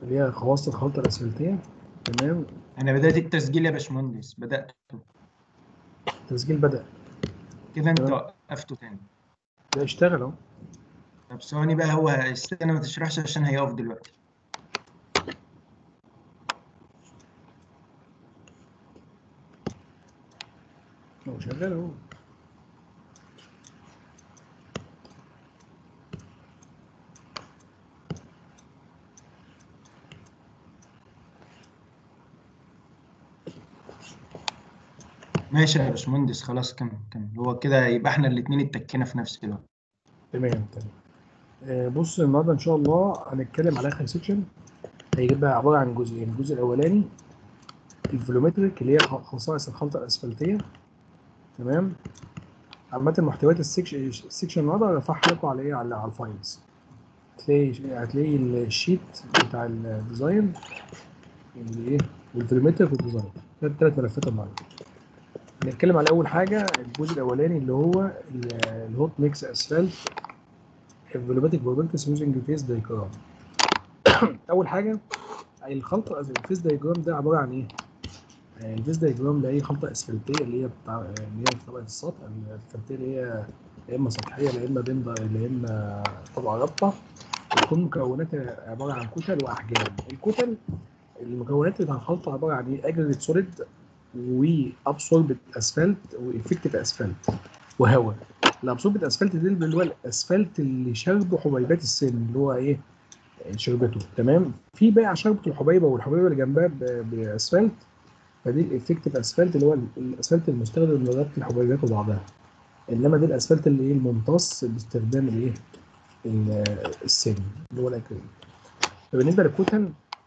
اللي هي خواص الخلطه الاسفلتيه تمام انا بدات التسجيل يا باشمهندس بدات التسجيل بدا كده انت تمام. وقفته تاني لا اشتغل اهو طب ثواني بقى هو استنى ما تشرحش عشان هيقف دلوقتي هو شغال اهو ماشي يا باشمهندس خلاص كمل كمل هو كده يبقى احنا الاثنين اتكينا في نفس الوقت تمام تمام آه، بص النهارده ان شاء الله هنتكلم على اخر سيكشن هيبقى عباره عن جزئين الجزء الاولاني الفلومتريك اللي هي خ- خصائص الخلطه الاسفلتيه تمام عامة محتويات السيكشن السيكشن النهارده رفعها لكم على ايه على على الفايلز هتلاقي هتلاقي الشيت بتاع الديزاين اللي ايه والفلومتريك والديزاين ثلاث ثلاث ملفات النهارده هنتكلم على اول حاجه الجزء الاولاني اللي هو ال- الهوت ميكس اسفلت الفولوماتيك بروبرتيز يوزنج فيس دايجرام اول حاجه الخلطه الفيس دايجرام ده عباره عن ايه؟ آه، الفيس دايجرام ده اي خلطه اسفلتيه اللي هي بتاع اللي هي في طبقه السطح الاسفلتيه اللي هي يا اما سطحيه يا اما بندر يا اما طبقه رابطه بتكون مكوناتها عباره عن كتل واحجام الكتل المكونات بتاع الخلطه عباره عن ايه؟ اجريت سوليد وابسوربت اسفلت وافكتيف اسفلت وهواء الابسوربت اسفلت ده اللي هو الاسفلت اللي شربه حبيبات السن اللي هو ايه شربته تمام في بقى شربة الحبيبه والحبيبه اللي جنبها ب- باسفلت فدي الافكتيف اسفلت اللي هو ال- الاسفلت المستخدم لربط الحبيبات ببعضها انما ده الاسفلت اللي ايه الممتص باستخدام الايه ال- السن اللي هو الاكريل فبالنسبه للكتل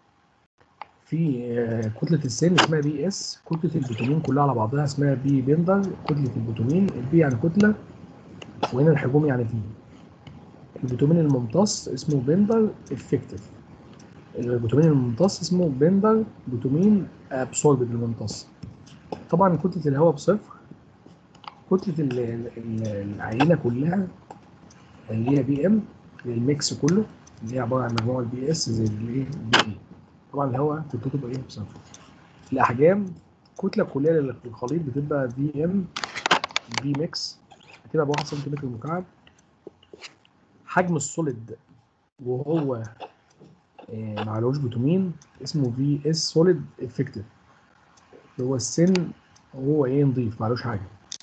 في آه، كتله السن اسمها بي اس كتله البوتومين كلها على بعضها اسمها بي بندر كتله البوتومين البي يعني كتله وهنا الحجوم يعني في البوتومين الممتص اسمه بندر افكتيف البوتومين الممتص اسمه بندر بوتومين ابسوربد الممتص طبعا كتله الهواء بصفر كتله ال- ال- ال- العينه كلها اللي هي بي ام الميكس كله اللي هي عباره عن مجموعه البي اس زي الايه بي اي طبعا الهواء كتلته بقى ايه بصفر الاحجام الكتله الكليه للخليط بتبقى في ام بي ميكس هتبقى ب 1 سنتيمتر مكعب حجم السوليد وهو آه، معلوش بوتومين اسمه في اس سوليد افكتيف اللي هو السن وهو ايه نضيف معلوش حاجه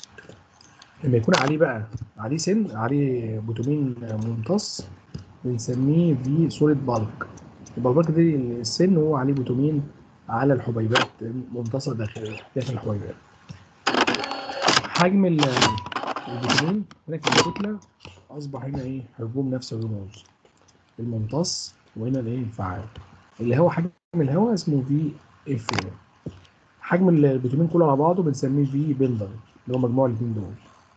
لما يكون عليه بقى عليه سن عليه بوتومين ممتص بنسميه في سوليد بالك البلبك دي السن وهو عليه بوتومين على الحبيبات ممتصه داخل داخل الحبيبات حجم ال- البوتومين هنا في الكتله اصبح هنا ايه حجوم نفس الرموز الممتص وهنا الايه الفعال اللي هو حجم الهواء اسمه في اف حجم البوتومين كله على بعضه بنسميه في بندر اللي هو مجموع الاثنين دول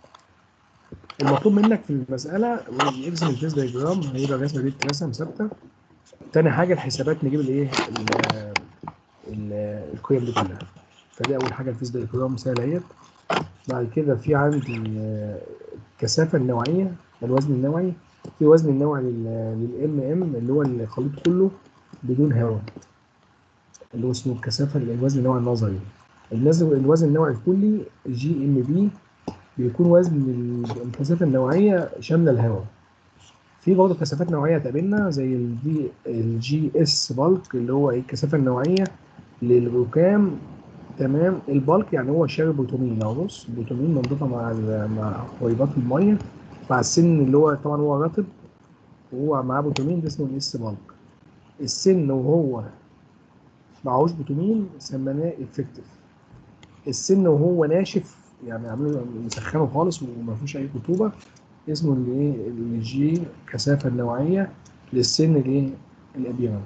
المطلوب منك في المساله ارسم الفيس دايجرام هيبقى الرسمه دي اترسم ثابته تاني حاجه الحسابات نجيب الايه ال- ال- القيم دي كلها فدي اول حاجه الفيس دايجرام سهله اهيت بعد كده في عندي آه، الكثافه النوعيه الوزن النوعي في وزن النوعي للام ام اللي هو الخليط كله بدون هواء اللي هو اسمه الكثافه الوزن النوعي النظري النزل الوزن النوعي الكلي جي ام بي بيكون وزن ال- الكثافه النوعيه شامله الهواء في برضه كثافات نوعيه تقابلنا زي الفي الجي اس بالك اللي هو ايه الكثافه النوعيه للركام تمام البالك يعني هو شارب بوتومين اهو بص بوتومين منضفه مع ال- مع حبيبات الميه مع السن اللي هو طبعا هو رطب وهو معاه بوتومين ده اسمه الاس بالك السن وهو معهوش بوتومين سميناه افكتيف السن وهو ناشف يعني عاملينه مسخنه خالص وما فيهوش اي رطوبه اسمه الايه الجي كثافه النوعيه للسن الايه الابيض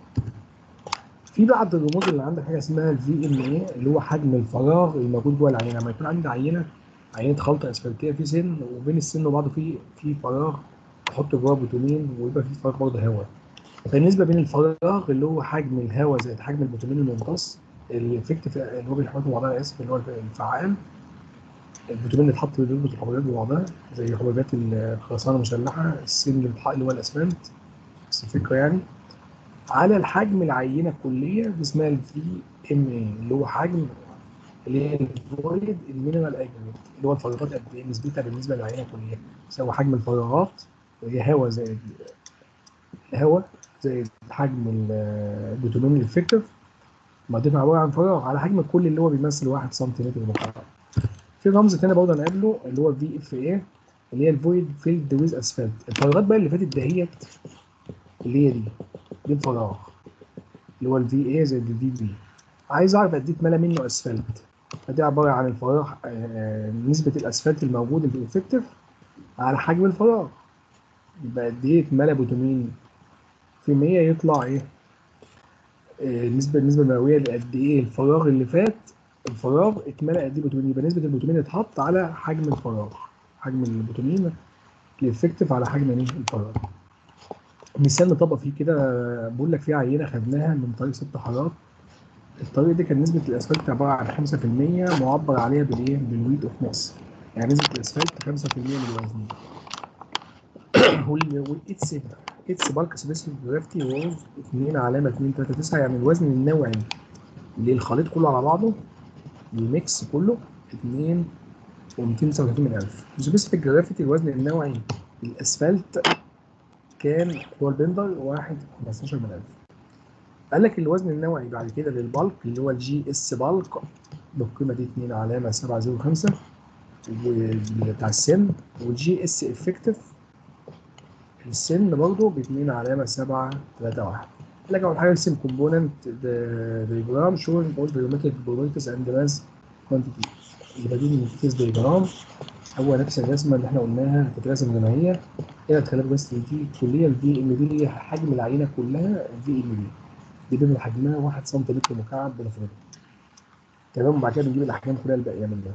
في بعض الرموز اللي عندك حاجه اسمها الفي ام اي اللي هو حجم الفراغ الموجود جوه العينه لما يكون عندي عينه عينه خلطه اسفلتيه في سن وبين السن وبعضه في في فراغ احط جواه بوتومين ويبقى في فراغ برضه هواء فالنسبه بين الفراغ اللي هو حجم الهواء زائد حجم البوتومين الممتص الافكتيف اللي هو بيحط بعضها اسف اللي هو الفعال البوتومين اللي اتحط بيربط الحبيبات ببعضها زي حبيبات الخرسانه المسلحه السن اللي بيتحط- اللي هو الاسمنت بس الفكره يعني على الحجم العينه الكليه دي اسمها الفي ام اي اللي هو حجم اللي هي الفويد المينيمال اجريجيت اللي هو الفراغات قد ايه نسبتها بالنسبه للعينه الكليه يساوي حجم الفراغات هي هواء زائد هواء زائد حجم البوتومين الافكتيف بعدين عباره عن فراغ على حجم الكل اللي هو بيمثل 1 سنتيمتر مكعب في رمز تاني برضه هنقابله اللي هو في اف اي اللي هي الفويد فيلد ويز اسفلت الفراغات بقى اللي فاتت دهيت اللي هي دي دي الفراغ اللي هو الفي اي زائد الفي بي عايز اعرف قد ايه اتملى منه اسفلت فدي عباره عن الفراغ آه، نسبه الاسفلت الموجوده في الافكتيف على حجم الفراغ يبقى قد ايه اتملى بوتومين في 100 يطلع ايه آه، النسبه النسبه المئويه لقد ايه الفراغ اللي فات الفراغ اتملى قد ايه بوتومين يبقى نسبه البوتومين اتحط على حجم الفراغ حجم البوتومين الافكتيف على حجم ايه الفراغ مثال نطبق فيه كده بقول لك في عينه خدناها من طريق ست حارات الطريق ده كان نسبه الاسفلت عباره عن 5% معبر عليها بالايه بالويت اوف ماس يعني نسبه الاسفلت 5% من الوزن والاتس اتس بالك سبيسيفيك جرافيتي ووز 2 علامه 2 3 9 يعني الوزن النوعي للخليط كله على بعضه الميكس كله 2 و239 من 1000 سبيسيفيك جرافيتي الوزن النوعي للاسفلت كان هو البندر 1 15 من 1000 قال لك الوزن النوعي بعد كده للبالك اللي هو الجي اس بالك بالقيمه دي 2 علامه 705 وبتاع السن والجي اس افكتيف السن برضه ب 2 علامه 731 قال لك اول حاجه السم كومبوننت ديجرام شوينج اول بيومتريك بروبرتيز اند ماس كوانتيتي يبقى دي الانتيز ديجرام هو نفس الرسمه اللي احنا قلناها هتترسم زي ما هي هنا اتخلف بس دي كليه الفي ام بي اللي هي حجم العينه كلها الفي ام بي دي بيبقى حجمها 1 سنتيمتر مكعب بنفرضه تمام وبعد كده بنجيب الاحجام كلها الباقيه منها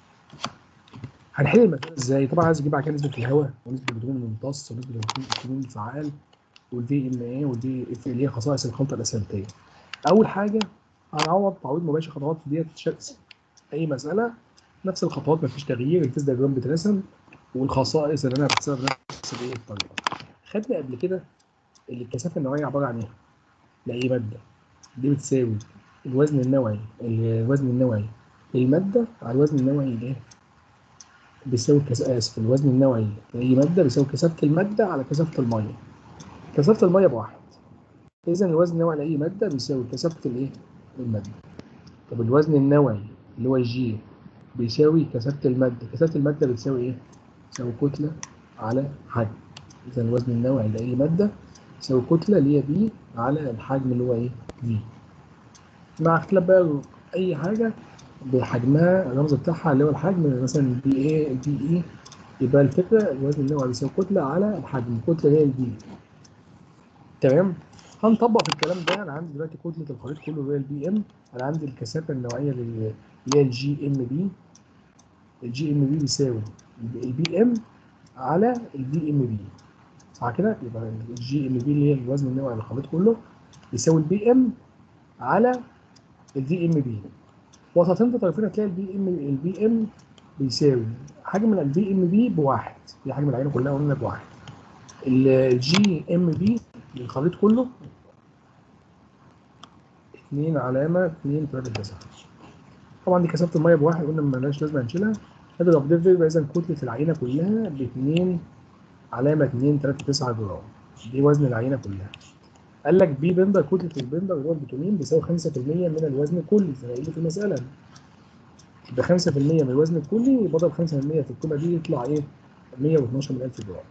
هنحل المسألة ازاي؟ طبعا عايز اجيب بعد كده نسبة الهواء ونسبة البروتين الممتص ونسبة البروتين الفعال والدي ام اي والدي اف اللي هي خصائص الخلطة الأسفلتية. أول حاجة هنعوض تعويض مباشر خطوات ديت شخص أي مسألة نفس الخطوات مفيش تغيير التيست دياجرام بيترسم والخصائص اللي أنا بحسبها بنفس الايه الطريقة. خدنا قبل كده اللي الكثافة النوعية عبارة عن إيه؟ لأي مادة دي بتساوي الوزن النوعي الوزن النوعي للمادة على الوزن النوعي لإيه؟ بيساوي كس... اسف الوزن النوعي لاي ماده بيساوي كثافه الماده على كثافه الميه كثافه الميه بواحد اذا الوزن النوعي لاي ماده بيساوي كثافه الايه الماده طب الوزن النوعي اللي هو الجي بيساوي كثافه الماده كثافه الماده بتساوي ايه بتساوي كتله على حجم اذا الوزن النوعي لاي ماده يساوي كتله اللي هي بي على الحجم اللي هو ايه في مع اختلاف بقى اي حاجه بحجمها الرمز بتاعها اللي هو الحجم مثلا البي اي البي اي يبقى الفكره الوزن النوعي بيساوي كتله على الحجم الكتله هي البي تمام هنطبق في الكلام ده انا عندي دلوقتي كتله الخليط كله اللي هي البي ام انا عندي الكثافه النوعيه اللي هي الجي ام بي الجي ام بي بيساوي البي ام على البي ام بي صح كده يبقى الجي ام بي اللي هي الوزن النوعي للخليط كله يساوي البي ام على الفي ام بي وسطين في طرفين هتلاقي البي ام البي ام بيساوي حجم البي ام بي بواحد دي حجم العينه كلها قلنا بواحد الجي ام بي للخليط كله 2 علامه 2 3 9 طبعا دي كثافه الميه بواحد قلنا مالهاش لازمه نشيلها نضرب ده يبقى اذا كتله العينه كلها ب 2 علامه 2 3 9 جرام دي وزن العينه كلها قال لك بي بندر كتله البندر اللي هو البتولين بيساوي 5% من الوزن الكلي زي ما قايل في المساله يبقى 5% من الوزن الكلي يبقى اضرب 5% في القيمه دي يطلع ايه 112 من 1000 جرام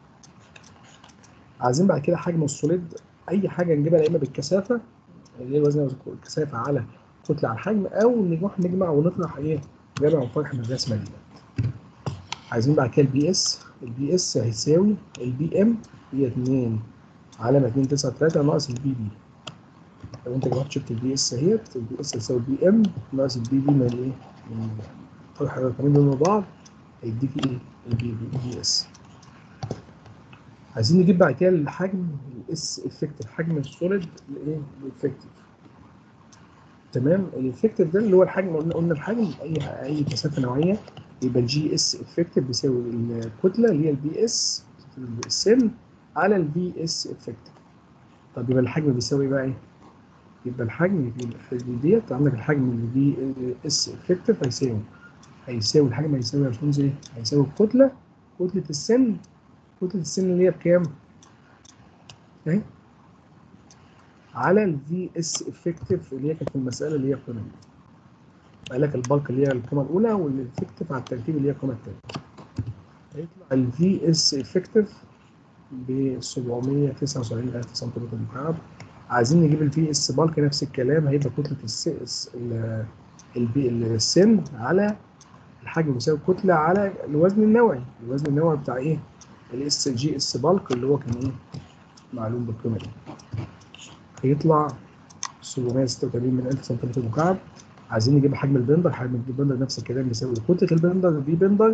عايزين بعد كده حجم السوليد اي حاجه نجيبها يا اما بالكثافه اللي هي الوزن الكثافه على كتله على الحجم او نروح نجمع ونطرح ايه جمع وطرح من الرسمه دي عايزين بعد كده البي اس البي اس هيساوي البي ام هي 2 علامة 2 9 3 ناقص البي بي لو انت رحت شفت البي اس اهيت البي اس يساوي البي ام ناقص البي بي من ايه؟ من طرح الرقمين دول مع بعض هيديك ايه؟ البي بي البي اس عايزين نجيب بعد كده الحجم الاس افكتيف حجم السوليد الايه؟ الافكتيف تمام الافكتيف ده اللي هو الحجم قلنا قلنا الحجم اي اي كثافه نوعيه يبقى الجي اس افكتيف بيساوي الكتله اللي هي البي اس السن على البي اس افكتيف طب يبقى الحجم بيساوي بقى ايه؟ يبقى الحجم في ديت عندك الحجم اللي دي اس افكتيف هيساوي هيساوي الحجم هيساوي يا باشمهندس ايه؟ هيساوي الكتله كتله السن كتله السن اللي هي بكام؟ اهي على الفي اس افكتيف اللي هي كانت في المساله اللي هي القيمه دي قال لك البلك اللي هي القيمه الاولى والافكتيف على الترتيب اللي هي القيمه الثانيه هيطلع الفي اس افكتيف ب 779000 سنتيمتر مكعب عايزين نجيب الفي اس بالك نفس الكلام هيبقى كتله الس ال- البي السن على الحجم بيساوي كتله على الوزن النوعي الوزن النوعي بتاع ايه الاس جي اس بالك اللي هو كان ايه معلوم بالقيمه دي هيطلع 786 من 1000 سنتيمتر مكعب عايزين نجيب حجم البندر حجم البندر نفس الكلام بيساوي كتله البندر في بندر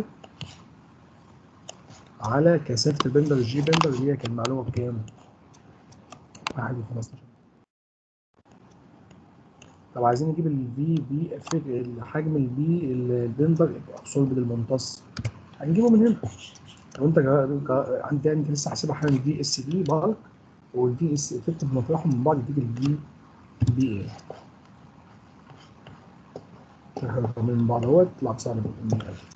على كثافه البندر الجي بندر اللي هي كان معلومه بكام؟ 1 15 طب عايزين نجيب الفي بي حجم البي البندر ابسورب للممتص هنجيبه من هنا لو انت جا- جا- عندي انت لسه حاسبها حالا الفي اس دي بالك والفي اس افكتيف مطرحهم من بعض يديك الفي بي ايه احنا من بعض اهوت يطلع بسعر 100000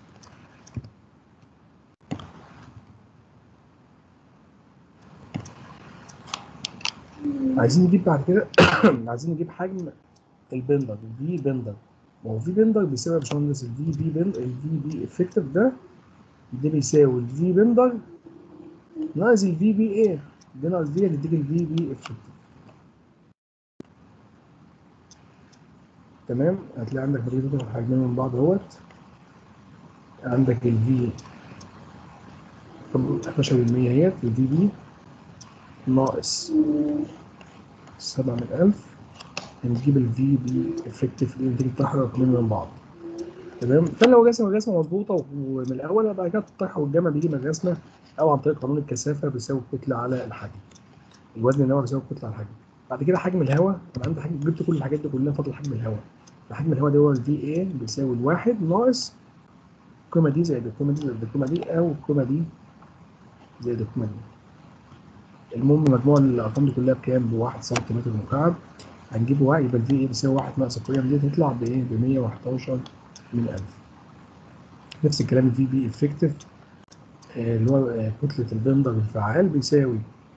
عايزين نجيب بعد كده عايزين نجيب حجم البندر الفي بندر ما هو في بندر بيساوي يا باشمهندس الفي بي بندر الفي بي افكتيف ده ده بيساوي الفي بندر ناقص الفي بي ايه ده ناقص دي هتديك الفي بي افكتيف تمام هتلاقي عندك بديل تاخد حجمين من بعض اهوت عندك الفي 11% اهيت الفي بي ناقص 700000 هنجيب الفي بي افكتيف دي نتيجه طرح رقمين من بعض تمام فانا لو رسمه رسمه مظبوطه ومن الاول بعد كده الطرح والجمع بيجي من الرسمه او عن طريق قانون الكثافه بيساوي الكتله على الحجم الوزن النووي بيساوي الكتله على الحجم بعد كده حجم الهواء انا عندي حجم جبت كل الحاجات دي كلها فاضل حجم الهواء حجم الهواء ده هو الفي اي بيساوي الواحد ناقص القيمه دي زائد القيمه دي زائد القيمه دي او القيمه دي زائد القيمه دي المهم مجموع الارقام دي كلها بكام؟ بواحد سنتيمتر مكعب هنجيب واحد يبقى الفي اي بيساوي واحد ناقص القيم دي تطلع بايه؟ ب 111 من 1000 نفس الكلام الفي بي افكتيف اللي هو آه، كتله البندر الفعال بيساوي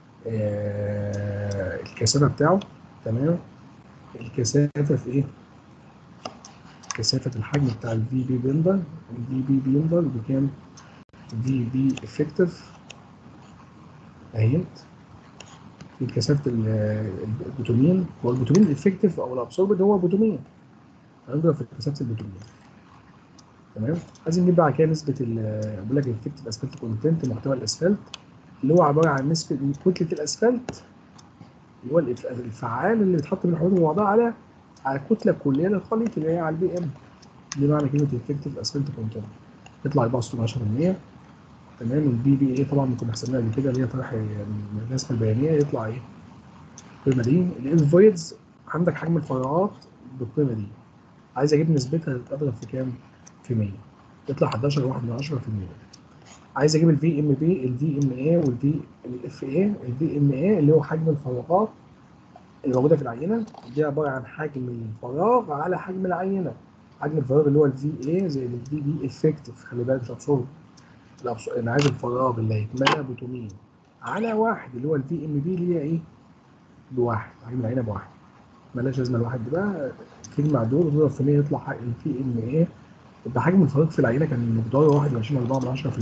آه، الكثافه بتاعه تمام الكثافه في ايه؟ كثافه الحجم بتاع الفي بي بندر الفي بي بندر بكام؟ في بي افكتيف اهيت في كثافه ال- البوتومين هو البوتومين الافكتيف او الابسوربد هو البوتومين هنضرب في كثافه البوتومين تمام عايزين نجيب بعد كده نسبه ال- بقول لك الافكتيف اسفلت كونتنت محتوى الاسفلت اللي هو عباره عن نسبه كتله الاسفلت اللي هو الإف- الفعال اللي بيتحط بين الحدود وبعضها على على الكتله الكليه للخليط اللي هي على البي ام دي معنى كلمه الافكتيف اسفلت كونتنت يطلع 64% تمام البي بي اي طبعا كنا حسبناها قبل كده اللي هي طرح من الرسمه البيانيه يطلع ايه القيمه دي الانفويدز عندك حجم الفراغات بالقيمه دي عايز اجيب نسبتها تضرب في كام؟ في 100 يطلع 11 واحد من 10 في المية عايز اجيب الفي ام بي الفي ام اي والفي الاف اي الفي ام اي اللي هو حجم الفراغات اللي موجوده في العينه دي عباره عن حجم الفراغ على حجم العينه حجم الفراغ اللي هو الفي اي زي الفي بي افكتيف خلي بالك مش ابسورد الأبص- انا عايز الفراغ اللي هيتملى بوتومين على واحد اللي هو الفي ام بي اللي هي ايه؟ بواحد حجم العينه بواحد ملاش لازمه الواحد دي بقى تجمع دول وتضرب في 100 يطلع حق الفي ام ايه يبقى حجم الفراغ في العينه كان مقداره 21.4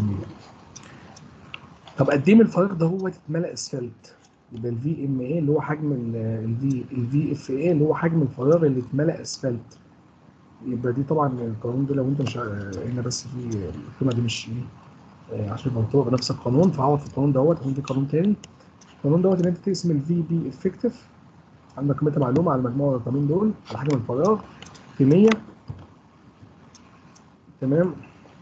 طب قد ايه من الفراغ ده هو اتملى اسفلت؟ يبقى الفي ام ايه اللي هو حجم الفي الفي اف ايه اللي هو حجم الفراغ اللي اتملى اسفلت يبقى دي طبعا القانون ده لو انت مش ع- هنا بس في القيمه دي مش ايه آه، عشان مرتبط بنفس القانون فعوض في القانون دوت عشان في قانون تاني القانون دوت ان انت تقسم الفي بي افكتيف عندك قيمتها معلومه على مجموع الرقمين دول على حجم الفراغ في 100 تمام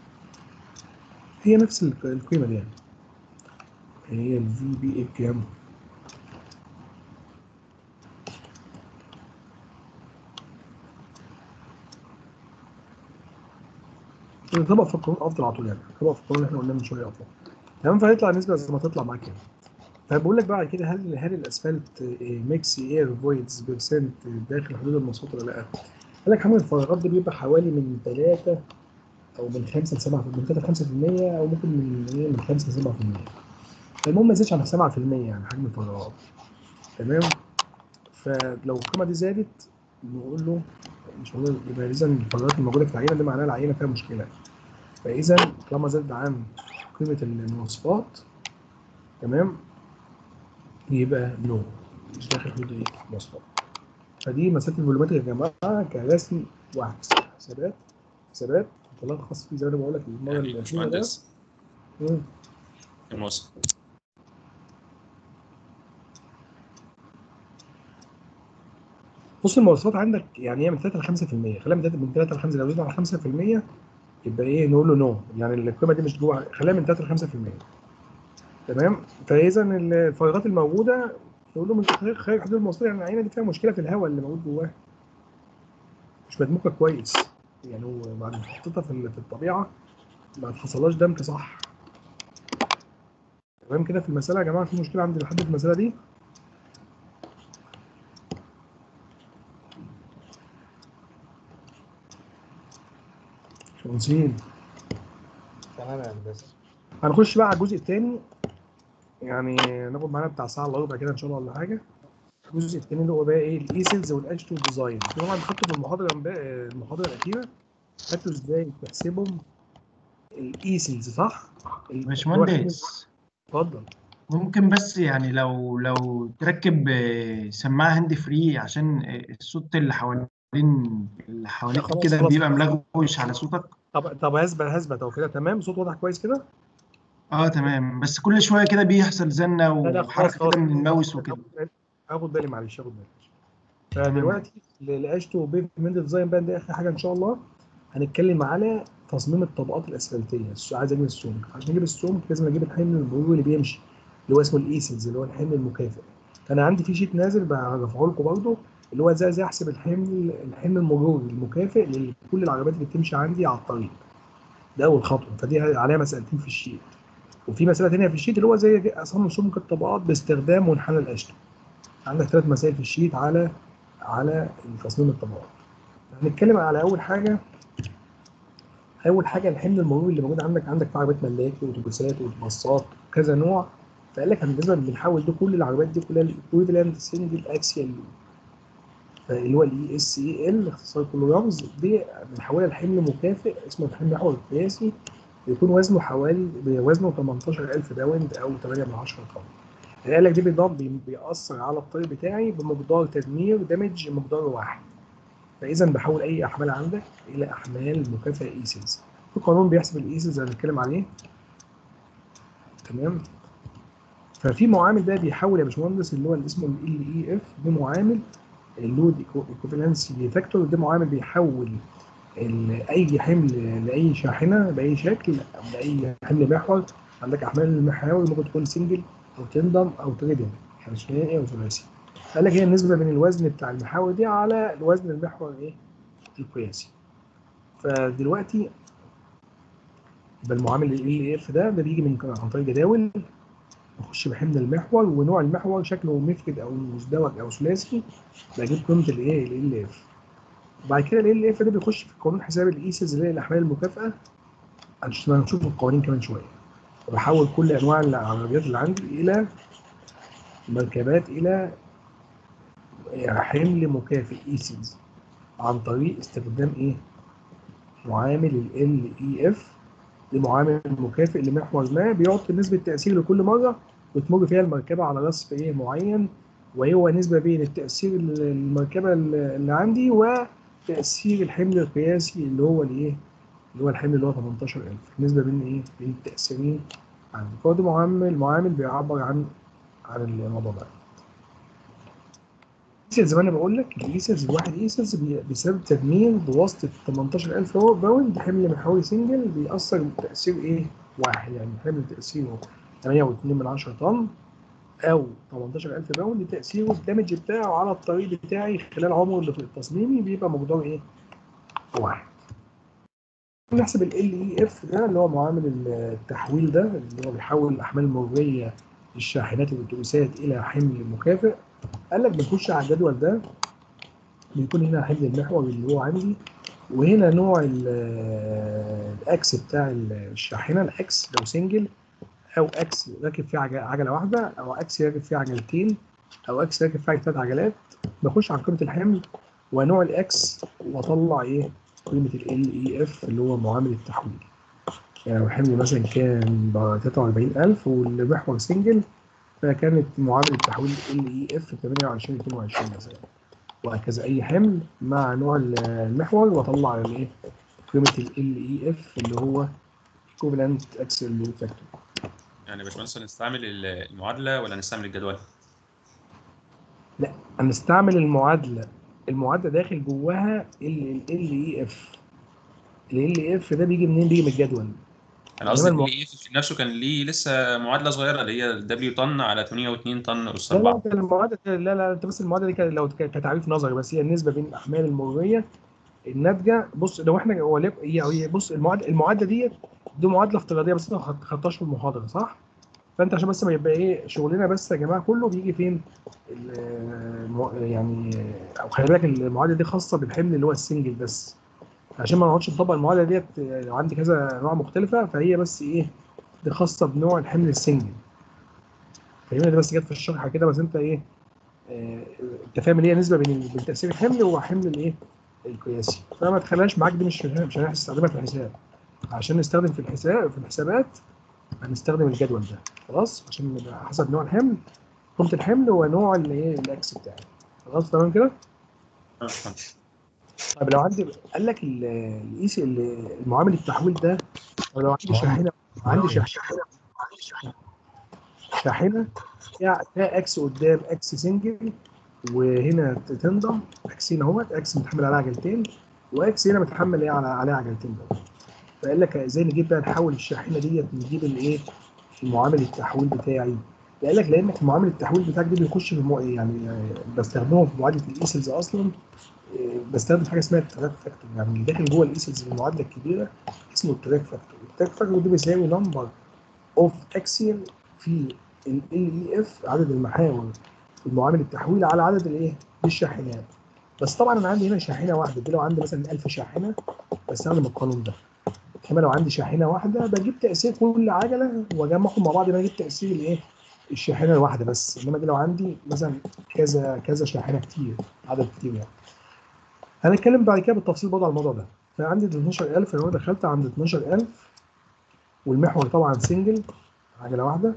هي نفس الق- القيمه دي يعني هي الفي بي اي بكام؟ طبق في القانون افضل على طول يعني طبق في القانون اللي احنا قلناه من شويه افضل تمام فهيطلع النسبه زي ما تطلع معاك يعني فبقول لك بعد كده هل هل الاسفلت ميكس اير فويدز بيرسنت داخل حدود المواصفات ولا لا؟ قال لك حجم الفراغات دي بيبقى حوالي من 3 او من 5 ل 7 من 3 ل 5% او ممكن من ايه من 5 ل 7% المهم ما يزيدش عن 7% يعني حجم الفراغات تمام فلو القيمه دي زادت نقول له مش هقول يبقى اذا الفراغات الموجوده في العينه دي معناها العينه فيها مشكله فاذا طالما زادت عن قيمه المواصفات تمام يبقى نو مش داخل حدود ايه المواصفات فدي مسافه الفولومتر يا جماعه كرسم وعكس حسابات حسابات تلخص فيه زي ما أنا بقول لك المره اللي فاتت ده باشمهندس مم. الموسم بص المواصفات عندك يعني هي من 3 ل 5% خليها من 3 من 3 ل 5 لو زادت على 5% يبقى ايه نقول له نو يعني القيمه دي مش جوه خليها من 3 ل 5% تمام فاذا الفراغات الموجوده نقول له من خارج خارج حدود المواصفات يعني العينه دي فيها مشكله في الهواء اللي موجود جواها مش مدموجه كويس يعني هو بعد ما حطيتها في ال- في الطبيعه ما اتحصلهاش دمج صح تمام كده في المساله يا جماعه في مشكله عندي لحد في المساله دي شمسين تمام يا هندسه هنخش بقى على الجزء الثاني يعني ناخد معانا بتاع ساعه الا ربع كده ان شاء الله ولا حاجه الجزء الثاني اللي هو بقى ايه الايسلز والاتش 2 ديزاين طبعا خدته في المحاضره امبارح- المحاضره الاخيره خدتوا ازاي تحسبهم الايسلز صح؟ ال- باشمهندس اتفضل ممكن بس يعني لو لو تركب آه، سماعة هاند فري عشان آه، الصوت اللي حوالين اللي حواليك خلاص، كده خلاص. بيبقى ملغوش على صوتك طب طب هثبت هثبت او كده تمام صوت واضح كويس كده؟ اه تمام بس كل شوية كده بيحصل زنة لا لا خلاص وحركة خلاص كده من الماوس وكده هاخد بالي- هاخد بالي معلش هاخد بالي فدلوقتي الاتش 2 بيفمنت ديزاين بقى ده اخر حاجه ان شاء الله هنتكلم على تصميم الطبقات الاسفلتيه الس- عايز اجيب السمك عشان اجيب السمك لازم اجيب الحمل المروري اللي بيمشي اللي هو اسمه الايسلز اللي هو الحمل المكافئ فانا عندي في شيت نازل برفعه لكم برضه اللي هو ازاي ازاي احسب الحمل الحمل المروري المكافئ لكل العربيات اللي بتمشي عندي على الطريق ده اول خطوه فدي عليها مسالتين في الشيت وفي مساله ثانيه في الشيت اللي هو زي اصمم سمك الطبقات باستخدام منحنى الاشتو عندك ثلاث مسائل في الشيت على على تصميم الطبقات هنتكلم على اول حاجه اول حاجه الحمل المروري اللي موجود عندك عندك في عربيات ملاكي واتوبيسات وباصات كذا نوع فقال لك بالنسبه بنحول ده كل العربيات دي كلها الايكويفالنت سنجل اكسيال اللي هو الاي اس اي ال اختصار كل رمز دي بنحولها لحمل مكافئ اسمه الحمل المحور القياسي بيكون وزنه حوالي وزنه 18000 باوند او 8 من 10 طن قال لك دي بيضم بي- بيأثر على الطريق بتاعي بمقدار تدمير دامج مقدار واحد فاذا بحول اي احمال عندك الى احمال مكافئه ايسلز في قانون بيحسب الايسلز هنتكلم عليه تمام ففي معامل بقى بيحول يا باشمهندس اللي هو اللي اسمه ال اي اف ده معامل اللود ايكوفالنسي فاكتور ده معامل بيحول ال- اي حمل لاي شاحنه باي شكل باي حمل محور عندك احمال المحاور ممكن تكون سنجل او تندم او تريدم يعني ثنائي او ثلاثي قال لك هي النسبه من الوزن بتاع المحاور دي على الوزن المحور ايه القياسي فدلوقتي يبقى المعامل ال اف ده ده بيجي من عن طريق جداول نخش بحمل المحور ونوع المحور شكله مفرد او مزدوج او ثلاثي بجيب قيمه الايه ال اف وبعد كده ال اف ده بيخش في قانون حساب الايسز اللي هي الاحمال المكافئه عشان هنشوف القوانين كمان شويه وبحول كل انواع العربيات اللي عندي الى مركبات الى حمل مكافئ ايسز عن طريق استخدام ايه معامل ال اي اف لمعامل مكافئ لمحور ما بيعطي نسبة تأثير لكل مرة وتمر فيها المركبة على رصف ايه معين وهو نسبة بين التأثير ال- المركبة اللي عندي وتأثير الحمل القياسي اللي هو الايه اللي هو الحمل اللي هو 18000 نسبة بين ايه بين التأثيرين عندي فهو ده معامل معامل بيعبر عن عن الموضوع ده ايسلز زي ما انا بقول لك الايسلز الواحد ايسلز بي- بسبب تدمير بواسطه 18000 هو باوند حمل محوري سنجل بيأثر تأثير ايه؟ واحد يعني حمل تأثيره 8.2 من 10 طن او 18000 باوند تأثيره الدمج بتاعه على الطريق بتاعي خلال عمره اللي في التصميمي بيبقى مقدار ايه؟ واحد. نحسب ال اي اف ده اللي هو معامل التحويل ده اللي هو بيحول الاحمال المروريه الشاحنات الاتوبيسات الى حمل مكافئ قال لك بنخش على الجدول ده بيكون هنا حمل المحور اللي هو عندي وهنا نوع ال- الاكس بتاع الشاحنه الاكس لو سنجل او اكس راكب فيه عج- عجله واحده او اكس راكب فيه عجلتين او اكس راكب فيه ثلاث عجلات بخش على قيمه الحمل ونوع الاكس واطلع ايه قيمه ال اي اف اللي هو معامل التحويل يعني لو الحمل مثلا كان ب 43000 والمحور سنجل فكانت معامل التحويل ال اي اف 28 22 مثلا وهكذا اي حمل مع نوع المحور واطلع الايه قيمه ال اي اف اللي هو equivalent axle load factor يعني يا باشمهندس نستعمل ال- المعادله ولا نستعمل الجدول؟ هنستعمل المعادله المعادله داخل جواها ال اي اف ال اي اف ده بيجي منين بيجي من الجدول انا قصدي إنما ال EF نفسه كان ليه لسه معادله صغيره اللي هي الدبليو طن على 8.2 طن اس لا لا 4 انت المعادله لا لا انت بس المعادله دي كانت لو كانت كتعريف نظري بس هي النسبه بين الاحمال المروريه الناتجه بص لو احنا وليك هي هي بص المعادله المعادله ديت دي معادله افتراضيه بس انت ما خدتهاش في المحاضره صح؟ فانت عشان بس ما يبقى ايه شغلنا بس يا جماعه كله بيجي فين؟ ال- المع- يعني او خلي بالك المعادله دي خاصه بالحمل اللي هو السنجل بس عشان ما نقعدش نطبق المعادله ديت لو عندي كذا نوع مختلفه فهي بس ايه دي خاصه بنوع الحمل السنجل فاهمني دي بس جت في الشرح كده بس انت ايه آه، انت فاهم اللي هي نسبه بين بين تاثير الحمل وحمل الايه القياسي فما تخليهاش معاك دي مش مش هنستخدمها في الحساب عشان نستخدم في الحساب في الحسابات هنستخدم الجدول ده خلاص عشان يبقى حسب نوع الحمل قيمه الحمل ونوع الايه الاكس بتاعي خلاص تمام كده طيب لو عندي قال لك ال- القيس ال- المعامل التحويل ده لو عندي شاحنه عندي شاحنه شاحنه فيها فيها اكس قدام اكس سنجل وهنا تندم اكسين اهوت اكس متحمل عليها عجلتين واكس هنا متحمل ايه على عليها عجلتين بقى فقال لك ازاي نجيب بقى نحول الشاحنه ديت نجيب الايه المعامل التحويل بتاعي قال لك لانك المعامل التحويل بتاعك ده بيخش في المو... يعني آه، بستخدمه في معادله الايسلز اصلا آه، بستخدم حاجه اسمها التراك فاكتور يعني اللي داخل جوه الايسلز المعادله الكبيره اسمه التراك فاكتور التراك فاكتور ده بيساوي نمبر اوف اكسيال في ال اي اف عدد المحاور في المعامل التحويل على عدد الايه الشاحنات بس طبعا انا عندي هنا شاحنه واحده دي لو عندي مثلا 1000 شاحنه بستخدم القانون ده انما لو عندي شاحنه واحده بجيب تاثير كل عجله واجمعهم مع بعض يبقى اجيب تاثير الايه الشاحنه الواحده بس انما دي لو عندي مثلا كذا كذا شاحنه كتير عدد كتير يعني هنتكلم بعد كده بالتفصيل برضه على الموضوع ده فعندي 12000 لو انا دخلت عند 12000 والمحور طبعا سنجل عجله واحده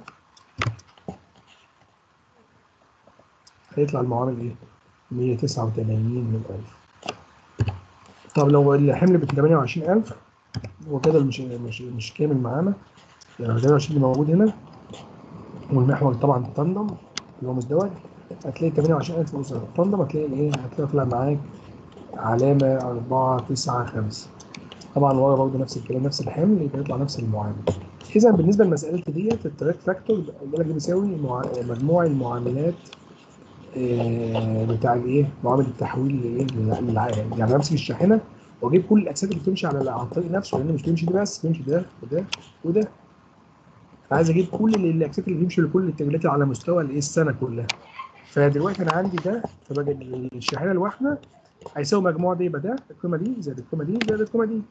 هيطلع المعامل ايه 189 من 1000 طب لو الحمل ب 28000 هو كده مش مش مش كامل معانا يعني 28 اللي موجود هنا والمحور طبعا تندم اللي هو مزدوج هتلاقي 28000 أسرة التندم هتلاقي ايه هتلاقي طلع معاك علامة 4 9 5 طبعا ورا برضه نفس الكلام نفس الحمل يبقى يطلع نفس المعامل اذا بالنسبه لمساله ديت التراك فاكتور ده اللي بيساوي مع- مجموع المعاملات آه، بتاع الايه معامل التحويل للايه لل- للعالم يعني أنا امسك الشاحنه واجيب كل الاجساد اللي بتمشي على على الطريق نفسه لان مش بيمشي ده بس بيمشي ده وده وده انا عايز اجيب كل ال- الاجساد اللي بيمشي لكل الاتجاهات على مستوى الايه السنه كلها فدلوقتي انا عندي ده فبقى الشاحنه الواحده هيساوي مجموع ده يبقى ده القيمه دي زائد القيمه دي زائد القيمه دي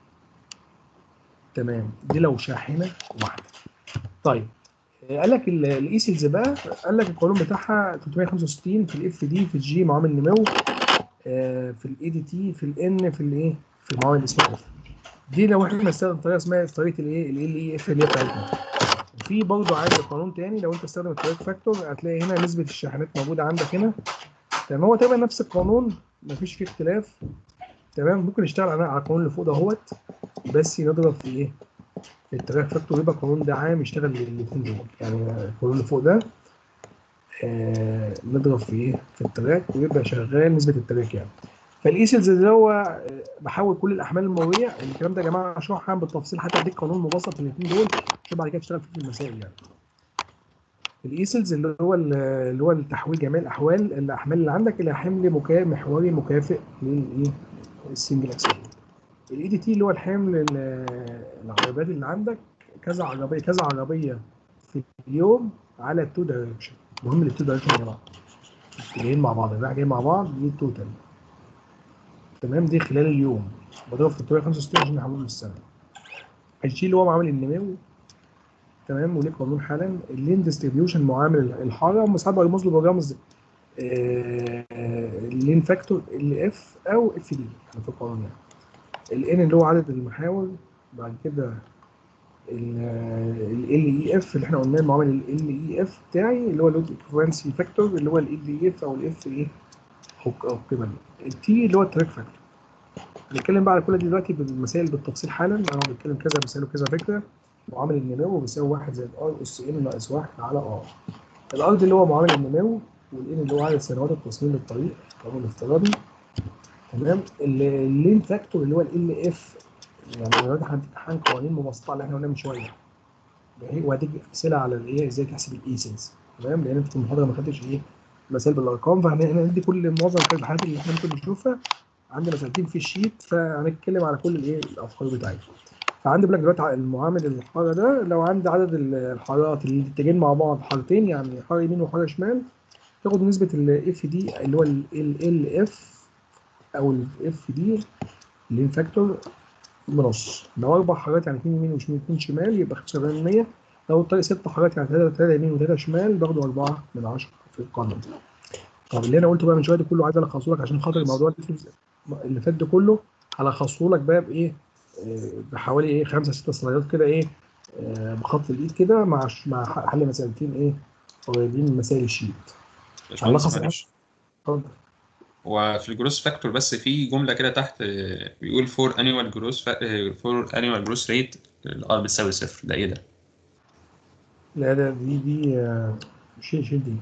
تمام دي لو شاحنه واحده طيب آه، قال لك الايسلز بقى قال لك القانون بتاعها 365 في الاف دي في الجي معامل نمو آه، في الاي دي تي في الان في الايه في المعامل اللي اسمها اف دي لو احنا نستخدم طريقه اسمها طريقه الايه ال اي اف اللي هي بتاعتنا وفي برضه عندي قانون تاني لو انت تستخدم التراك فاكتور هتلاقي هنا نسبه الشاحنات موجوده عندك هنا تمام هو تقريبا نفس القانون مفيش فيه اختلاف تمام ممكن نشتغل على على القانون اللي فوق دهوت بس نضرب في ايه في التراك فاكتور يبقى القانون ده عام يشتغل للاثنين دول يعني القانون اللي فوق ده آه نضرب في ايه في التراك ويبقى شغال نسبه التراك يعني فالايسلز اللي هو آه، بحول كل الاحمال المروريه الكلام ده يا جماعه اشرحها بالتفصيل حتى اديك قانون مبسط في الاثنين دول عشان بعد كده تشتغل فيه في المسائل يعني الايسلز اللي هو ال- اللي هو التحويل جميع الاحوال الاحمال اللي عندك الى حمل مكا محوري مكافئ للايه السنجل اكسل الاي دي تي اللي هو الحمل ال- العربيات اللي عندك كذا عربيه كذا عربيه في اليوم على التو دايركشن مهم التو دايركشن يا جماعه جايين مع بعض الرايح جاي مع بعض دي التوتال تمام دي خلال اليوم بضرب في 365 عشان نحوله للسنه الشيء اللي هو معامل النمو تمام وليه قانون حالا اللين ديستريبيوشن معامل الحاره هم ساعات برمز له برامز اللين فاكتور ال اف او اف دي يعني في القانون يعني الان اللي هو عدد المحاور بعد كده ال اي اف اللي احنا قلناه المعامل ال اي اف بتاعي اللي هو اللود ايكوفالنسي فاكتور اللي هو ال اي اف او الاف ايه او قيمه التي اللي هو التراك فاكتور هنتكلم بقى على كل دي دلوقتي بالمسائل بالتفصيل حالا انا بتكلم كذا مثال وكذا فكره معامل النمو بيساوي 1 زائد ار اس ان ناقص 1 على ار الار دي اللي هو معامل النمو والان اللي هو عدد سنوات التصميم للطريق القانون الافتراضي تمام اللين فاكتور اللي هو ال اف يعني دلوقتي هنمتحن قوانين مبسطه اللي احنا قلنا من شويه وهتيجي امثله على الايه ازاي تحسب الايسنس تمام لان انت في المحاضره ما خدتش ايه مسائل بالارقام فهندي كل معظم الحاجات اللي احنا ممكن نشوفها عندنا مسألتين في الشيت فهنتكلم على كل الايه الافكار بتاعتنا فعندي بقول لك دلوقتي المعامل الحاره ده لو عندي عدد الحارات اللي اتجاهين مع بعض حارتين يعني حاره يمين وحاره شمال تاخد نسبه الاف دي اللي هو ال اف او الاف دي اللين فاكتور بنص لو اربع حارات يعني اثنين يمين واثنين شمال يبقى 75% لو الطريق ست حارات يعني ثلاثه ثلاثه يمين وثلاثه شمال باخده 4 من 10 في القانون طب اللي انا قلته بقى من شويه ده كله عايز الخصه لك عشان خاطر الموضوع اللي فات ده كله هلخصه لك بقى بايه بحوالي ايه خمسه سته سلايدات كده ايه بخط الايد كده مع مع حل مسألتين ايه قريبين من مسائل الشيت هنلخص اتفضل وفي الجروس فاكتور بس في جمله كده تحت بيقول فور انيوال جروس فور انيوال جروس ريت الار بتساوي صفر ده ايه ده؟ لا ده دي دي شيء شيء دي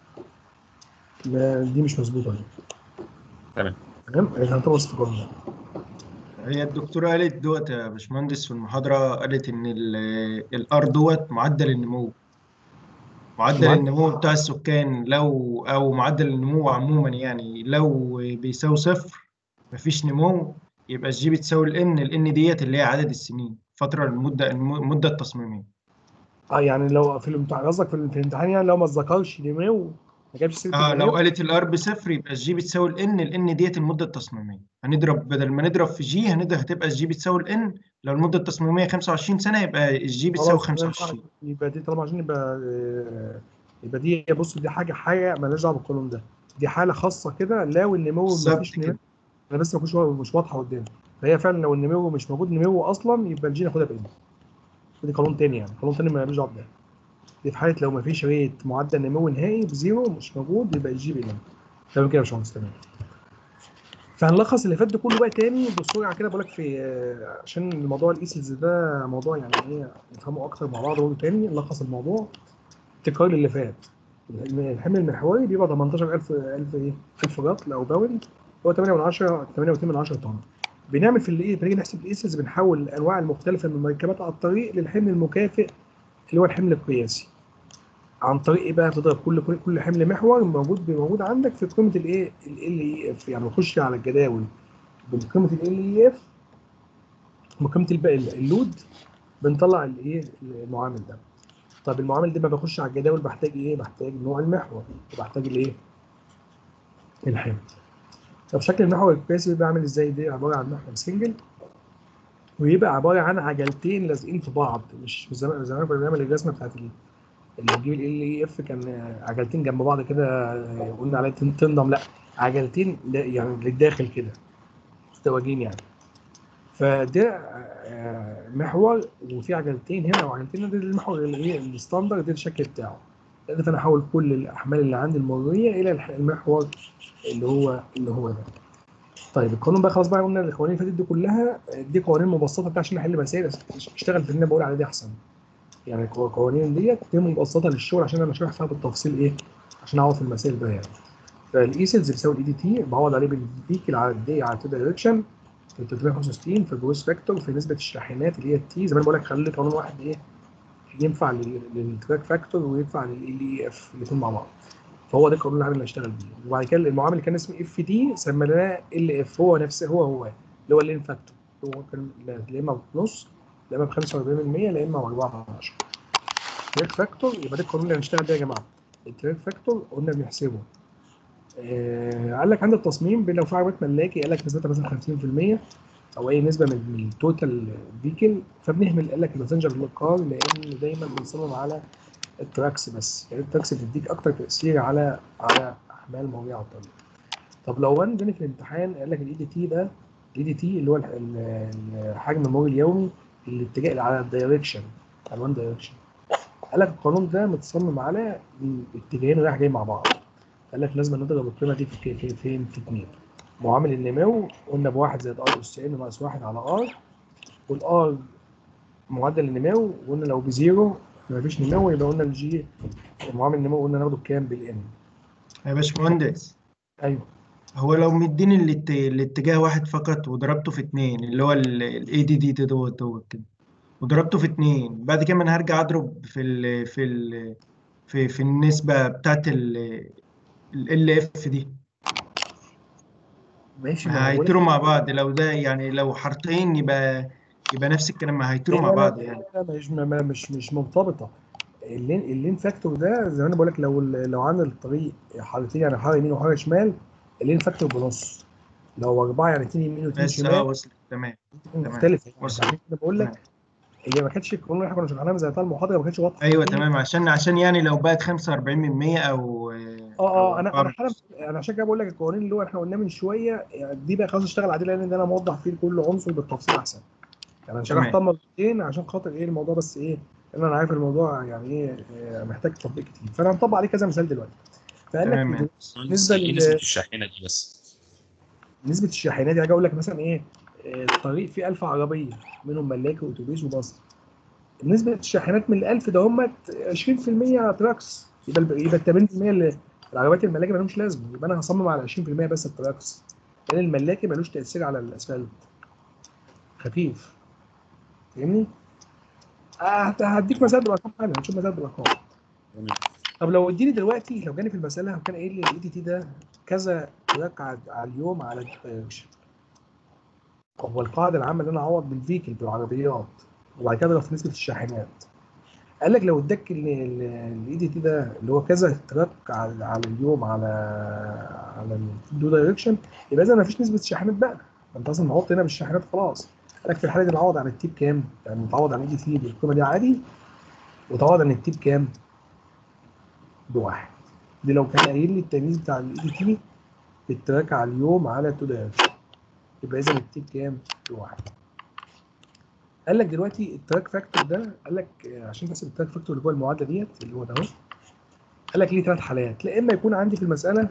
لا دي مش مظبوطه دي تمام تمام هنطبق استقامه هي الدكتورة قالت دوت يا باشمهندس في المحاضرة قالت إن الار دوت معدل النمو معدل معدل- النمو بتاع السكان لو أو معدل النمو عموما يعني لو بيساوي صفر مفيش نمو يبقى الجي بتساوي الان الان ديت اللي هي عدد السنين فترة المدة المدة التصميمية اه يعني لو في الامتحان قصدك في في الامتحان يعني لو ما اتذكرش نمو ما جابش سيره اه لو النمو قالت الار بصفر يبقى الجي بتساوي الان الان ديت المدة التصميمية هنضرب بدل ما نضرب في جي هنضرب هتبقى الجي بتساوي الان لو المدة التصميمية 25 سنة يبقى الجي بتساوي خلاص تمام، 25 يبقى دي طالما عشان يبقى آه، يبقى دي بص دي حاجه حاجه مالهاش دعوه بالقانون ده دي حاله خاصه كده لو النمو ما بالظبط فيش نمو كده انا بس ما كنتش مش واضحه قدامي فهي فعلا لو النمو مش موجود نمو اصلا يبقى الجي ناخدها بان دي قانون تاني يعني قانون تاني مالوش دعوه بده دي في حاله لو ما فيش ريت معدل نمو نهائي بزيرو مش موجود يبقى الجي بان تمام كده يا باشمهندس تمام فهنلخص اللي فات ده كله بقى تاني بسرعه كده بقول لك في آه، عشان الموضوع الايسلز ده موضوع يعني ايه نفهمه اكتر مع بعض برضه تاني نلخص الموضوع تكرار اللي فات الحمل المحوري بيبقى 18000 1000 ايه 1000 رطل او باوند هو 8 من 10 8 من 10 طن بنعمل في الايه بنيجي نحسب الايسلز بنحول الانواع المختلفه من المركبات على الطريق للحمل المكافئ اللي هو الحمل القياسي عن طريق ايه بقى تضرب كل كل كل حمل محور موجود موجود عندك في قيمه الايه ال اي اف يعني نخش على الجداول بقيمه ال اي اف وقيمه الباقي اللود بنطلع الايه المعامل ده طب المعامل ده ما بخش على الجداول بحتاج ايه بحتاج نوع المحور وبحتاج الايه الحمل طب شكل المحور القياسي بيبقى عامل ازاي ده عباره عن محور سنجل ويبقى عباره عن عجلتين لازقين في بعض مش مش زمان زمان كنا بنعمل الرسمه بتاعت ال- اللي بنجيب ال اي اف كان عجلتين جنب بعض كده قلنا عليها تن- تنضم لا عجلتين لا- يعني للداخل كده مزدوجين يعني فده آه، محور وفي عجلتين هنا وعجلتين هنا ده المحور اللي هي الستاندرد ده الشكل بتاعه ده فانا احول كل الاحمال اللي عندي المروريه الى الح- المحور اللي هو اللي هو ده طيب القانون بقى خلاص بقى قلنا القوانين اللي فاتت دي كلها دي قوانين مبسطه بتاع عشان نحل مسائل اشتغل في اللي انا بقول عليه دي احسن يعني القوانين ديت دي مبسطه للشغل عشان انا شارح فيها بالتفصيل ايه عشان اعرف المسائل بقى يعني فالايسلز بيساوي الاي دي تي بعوض عليه بالبيك على الدي على تو دايركشن في 365 في الجروس فاكتور في نسبه الشاحنات اللي هي التي زي ما أنا بقول لك خلي قانون واحد ايه ينفع لل- للتراك فاكتور وينفع لل اي اف الاثنين مع بعض فهو ده القانون العام اللي هشتغل بيه وبعد كده المعامل اللي كان اسمه اف دي سميناه ال اف هو نفسه هو هو اللي هو اللين فاكتور هو كان لا لا اما بنص لا اما ب 45% لا اما ب 4 10 التراك فاكتور يبقى ده القانون اللي هنشتغل بيه يا جماعه التراك فاكتور قلنا بنحسبه آه قال لك عند التصميم بين لو في عربيات ملاكي قال لك نسبتها مثلا 50% او اي نسبه من من التوتال فيكل فبنهمل قال لك الباسنجر كار لان دايما بنصمم على التراكس بس يعني التراكس بتديك اكتر تاثير على على احمال مروريه على الطريق طب لو عندنا في الامتحان قال لك الاي دي تي ده الاي دي تي اللي هو ال- ال- الحجم المروري اليومي الاتجاه على الدايركشن على الوان دايركشن قال لك القانون ده متصمم على اتجاهين رايح جاي مع بعض قال لك لازم نضرب القيمه دي في في- فين في اتنين معامل النمو قلنا بواحد زائد ار اس ان ناقص واحد على ار والار معدل النمو قلنا لو بزيرو مفيش نمو يبقى قلنا الجي معامل النمو قلنا ناخده بكام بالان يا باشمهندس ايوه هو لو مديني الات- الاتجاه واحد فقط وضربته في اتنين اللي هو الاي دي دي دوت دوت كده وضربته في اتنين بعد كده انا هرجع اضرب في ال في ال في في النسبة بتاعت ال ال اف دي ماشي ما هو بقول لك- هيطيروا مع بعض لو ده يعني لو حارتين يبقى يبقى نفس الكلام ما هيطيروا مع لا، لا، بعض لا، يعني لا، لا، مش ما- ما- مش مش مرتبطه اللين اللين فاكتور ده زي ما انا بقول لك لو ال- لو عندنا الطريق حارتين يعني حاره يمين وحاره شمال اللين فاكتور بنص لو اربعه يعني اتنين يمين واتنين بس اه شمال وصلت تمام مختلفه يعني وصل. عشان كده بقول لك هي ما كانتش القانون اللي احنا كنا شرحناها زي بتاع المحاضره ما كانتش واضحه ايوه فيه. تمام عشان عشان يعني لو بقت 45 من 100 او اه اه انا انا أربعة حالا انا عشان كده بقول لك القوانين اللي هو احنا قلناه من شويه يعني دي بقى خلاص اشتغل عليه لان ده انا موضح فيه كل عنصر بالتفصيل احسن يعني انا شرحتها مرتين عشان خاطر ايه الموضوع بس ايه لان انا عارف الموضوع يعني ايه آه، محتاج تطبيق كتير فانا هنطبق عليه كذا مثال دلوقتي فقال تمام لك يعني. بالنسبة ايه لل- نسبة الشاحنة دي بس نسبه الشاحنات يعني اقول لك مثلا ايه آه، الطريق فيه 1000 عربيه منهم ملاكي واتوبيس وباص نسبه الشاحنات من ال 1000 ده هم 20% تراكس يبقى الب- يبقى ال 80% اللي العربيات الملاكي ما لهمش لازمه يبقى انا هصمم على 20% بس التراكس لان الملاكي ملوش تاثير على الاسفلت خفيف فاهمني؟ آه، هت- هديك مثال بالارقام حالا هنشوف مثال بالارقام طب لو اديني دلوقتي لو جاني في المساله وكان قايل لي الاي دي تي ده كذا تراك على على اليوم على الدايركشن هو القاعده العامه اللي انا اعوض بالفيكل بالعربيات وبعد كده اضرب في نسبه الشاحنات قال لك لو اداك الاي دي تي ده اللي هو كذا تراك على, على اليوم على على الدو دايركشن يبقى اذا ما فيش نسبه شاحنات بقى انت اصلا نحط هنا بالشاحنات خلاص قال لك في الحاله دي نعوض عن التيب كام؟ يعني نتعوض عن الاي دي تي بالقيمه دي عادي وتعوض عن التيب كام؟ بواحد دي لو كان قايل لي التمييز بتاع الاي دي تي بالتراك على اليوم على التو دايركشن يبقى اذا التيب كام؟ بواحد قال لك دلوقتي التراك فاكتور ده قال لك آه، عشان تحسب التراك فاكتور اللي جوه المعادله ديت اللي هو ده اهو قال لك ليه ثلاث حالات لا اما يكون عندي في المساله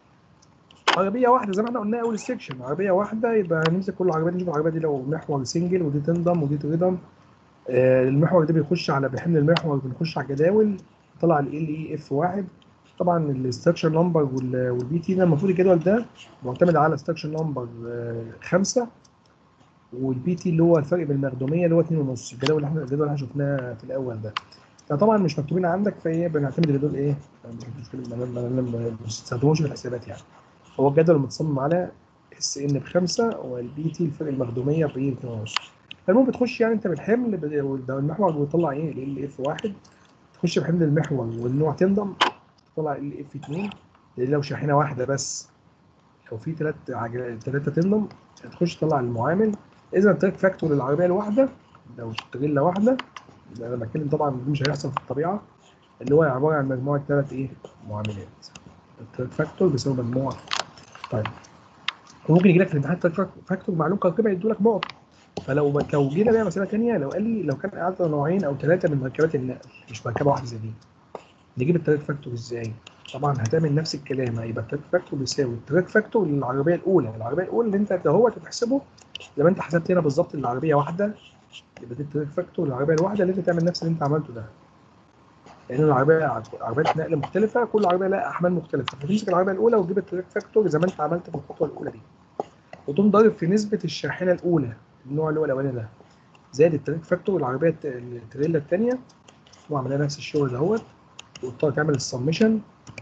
عربيه واحده زي ما احنا قلنا اول السكشن عربيه واحده يبقى نمسك كل عربيه نشوف العربيه دي لو محور سنجل ودي تنضم ودي تنضم آه، المحور ده بيخش على بحمل المحور بنخش على الجداول طلع ال اي اف واحد طبعا الاستراكشر نمبر والبي تي ده المفروض الجدول ده معتمد على استراكشر نمبر خمسة والبي تي اللي هو الفرق بين المخدوميه اللي هو 2 ونص الجدول اللي احنا الجدول اللي احنا شفناه في الاول ده فطبعا مش مكتوبين عندك فايه بنعتمد الجدول ايه ما- ما- ما- ما- ما بنستخدموش في الحسابات يعني هو الجدول متصمم على اس ان بخمسه والبي تي الفرق المخدوميه ب 2 ونص فالمهم بتخش يعني انت بالحمل ب- والده- المحور بيطلع ايه ال اف واحد تخش بحمل المحور والنوع تنضم تطلع ال اف 2 لان لو شاحنه واحده بس لو في ثلاث عجل ثلاثه تنضم تخش تطلع المعامل اذا التراك فاكتور للعربيه الواحده لو تريلا واحده يبقى انا بتكلم طبعا دي مش هيحصل في الطبيعه اللي هو عباره عن مجموعه ثلاث ايه معاملات التراك فاكتور بيساوي مجموعه طيب وممكن يجي لك في الامتحان تراك فاكتور معلوم كركبه يدوا لك نقط فلو لو جينا بقى مساله ثانيه لو قال لي لو كان اعطى نوعين او ثلاثه من مركبات النقل مش مركبه واحده زي دي نجيب التراك فاكتور ازاي؟ طبعا هتعمل نفس الكلام هيبقى التراك فاكتور بيساوي التراك فاكتور للعربيه الاولى العربيه الاولى اللي انت هو تحسبه زي ما انت حسبت هنا بالظبط العربيه واحده يبقى دي التراك فاكتور للعربيه الواحده اللي انت تعمل نفس اللي انت عملته ده لان العربيه عربيات نقل مختلفه كل عربيه لها احمال مختلفه فتمسك العربيه الاولى وتجيب التراك فاكتور زي ما انت عملت في الخطوه الاولى دي وتقوم ضارب في نسبه الشاحنه الاولى النوع اللي هو الاولاني ده زائد التراك فاكتور العربيه الت- التريلا الثانيه وعملنا نفس الشغل دهوت وتضطر تعمل السمشن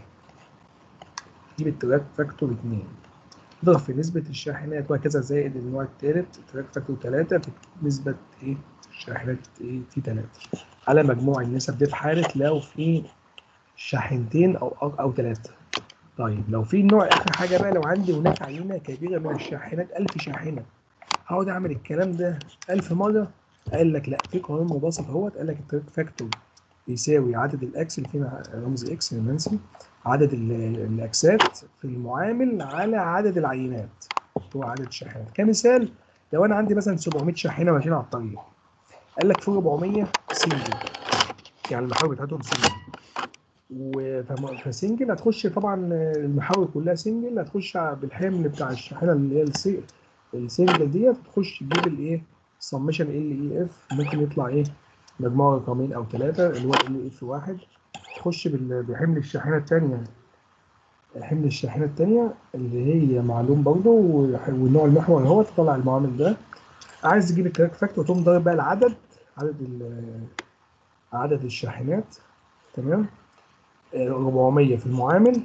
تجيب التراك فاكتور 2 تضرب في نسبة الشاحنات وهكذا زائد النوع الثالث التراك فاكتور 3 في نسبة ايه الشاحنات ايه في 3 على مجموع النسب دي في حاله لو في شاحنتين او او, أو ثلاثه طيب لو في نوع اخر حاجه بقى لو عندي هناك عينه كبيره من الشاحنات 1000 شاحنه هقعد اعمل الكلام ده 1000 مره قال لك لا في قانون مبسط اهوت قال لك التريك فاكتور بيساوي عدد الاكس اللي فيه رمز اكس ننسي عدد ال- الاكسات في المعامل على عدد العينات هو عدد الشاحنات كمثال لو انا عندي مثلا 700 شاحنه ماشيين على الطريق قال لك في 400 سنجل يعني المحاور بتاعتهم سنجل وفم- فسنجل هتخش طبعا المحاور كلها سنجل هتخش بالحمل بتاع الشاحنه اللي هي السي- السنجل ديت تخش تجيب الايه سمشن ال اي اف ممكن يطلع ايه مجموعه رقمين او ثلاثه اللي هو ال اف واحد تخش بال- بحمل الشاحنه الثانيه حمل الشاحنه الثانيه اللي هي معلوم برضه وح- والنوع المحور هو تطلع المعامل ده عايز تجيب الكراك فاكتور تقوم ضارب بقى العدد عدد ال- عدد الشاحنات تمام آه، 400 في المعامل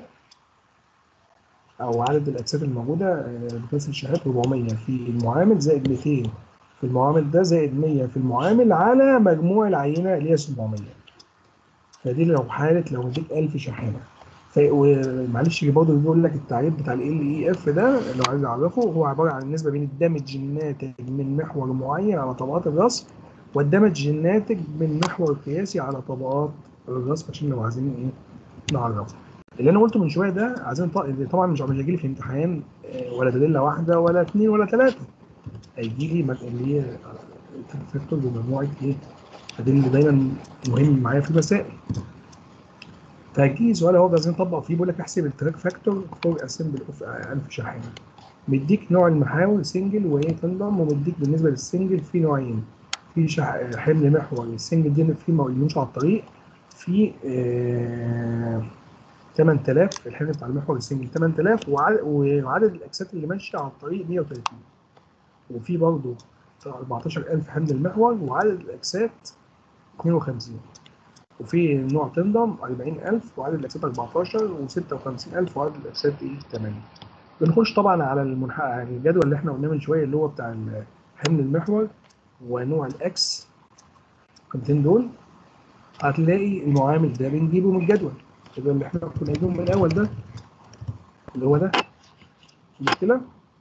او عدد الاجساد الموجوده آه، بتمثل الشاحنات 400 في المعامل زائد 200 في المعامل ده زائد 100 في المعامل على مجموع العينه اللي هي 700 فدي لو حاله لو مديك 1000 شاحنه ف- ومعلش برضه بيقول لك التعريف بتاع ال اي اف ده لو عايز اعرفه هو عباره عن النسبه بين الدمج الناتج من محور معين على طبقات الرسم والدمج الناتج من محور قياسي على طبقات الرسم عشان لو عايزين ايه نعرفه اللي انا قلته من شويه ده عايزين ط- طبعا مش مش هيجي لي في امتحان آه، ولا دليله واحده ولا اثنين ولا ثلاثه هيجي لي مج- اللي هي فاكتور بمجموعه ايه فده اللي دايما مهم معايا في المسائل فهيجي لي سؤال اهو عايزين نطبق فيه بيقول لك احسب التراك فاكتور فور اسمبل اوف 1000 شاحنه مديك نوع المحاور سنجل وايه تنضم ومديك بالنسبه للسنجل في نوعين في شح... حمل محور السنجل دي في ما يمشي على الطريق في آه... 8000 الحمل بتاع المحور السنجل 8000 وعدد, وعدد الاكسات اللي ماشيه على الطريق 130 وفي برضه 14000 حمل المحور وعدد الاكسات 52 وفي نوع تندم 40000 وعدد الاكسات 14 و56000 وعدد الاكسات ايه 8 بنخش طبعا على المنحى يعني الجدول اللي احنا قلناه من شويه اللي هو بتاع حمل المحور ونوع الاكس القيمتين دول هتلاقي المعامل ده بنجيبه من الجدول الجدول اللي احنا كنا جايبينه من الاول ده اللي هو ده المشكله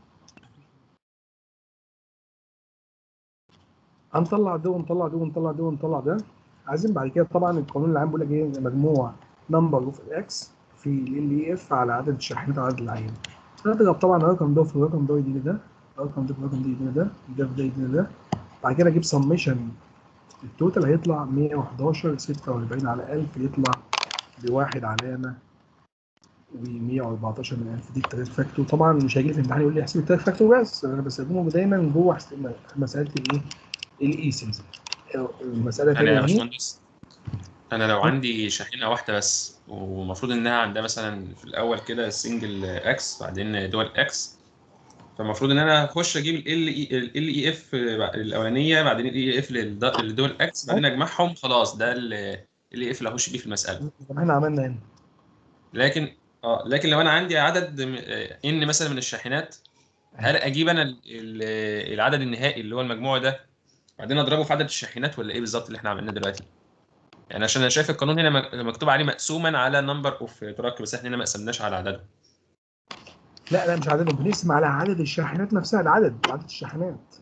هنطلع ده ونطلع ده ونطلع ده ونطلع ده عايزين بعد كده طبعا القانون العام بيقول لك ايه مجموع نمبر اوف اكس في ال اي اف على عدد الشاحنات على عدد العين نضرب طبعا الرقم ده في الرقم ده يدينا ده الرقم ده في الرقم ده يدينا ده ده في ده يدينا ده بعد كده اجيب سميشن التوتال هيطلع 111 46 على 1000 يطلع بواحد علامه و114 من 1000 دي التلات فاكتور طبعا مش هيجي لي في الامتحان يقول لي احسب التلات فاكتور بس انا بستخدمه دايما جوه حس- مساله الايه؟ الايسنز المساله انا تانية يا اهي باشمهندس انا لو عندي شاحنه واحده بس ومفروض انها عندها مثلا في الاول كده سنجل اكس بعدين دول اكس فالمفروض ان انا اخش اجيب ال ال اي اف الاولانيه بعدين ال اي اف للدول اكس بعدين اجمعهم خلاص ده ال اي اف اللي هخش بيه في المساله زي ما احنا عملنا هنا لكن اه لكن لو انا عندي عدد ان مثلا من الشاحنات هل اجيب انا ال- ال- العدد النهائي اللي هو المجموع ده بعدين اضربه في عدد الشاحنات ولا ايه بالظبط اللي احنا عملناه دلوقتي يعني عشان انا شايف القانون هنا مك- مكتوب عليه مقسوما على نمبر اوف تراك بس احنا هنا ما قسمناش على عددهم لا لا مش عددهم بنقسم على عدد الشاحنات نفسها العدد عدد الشاحنات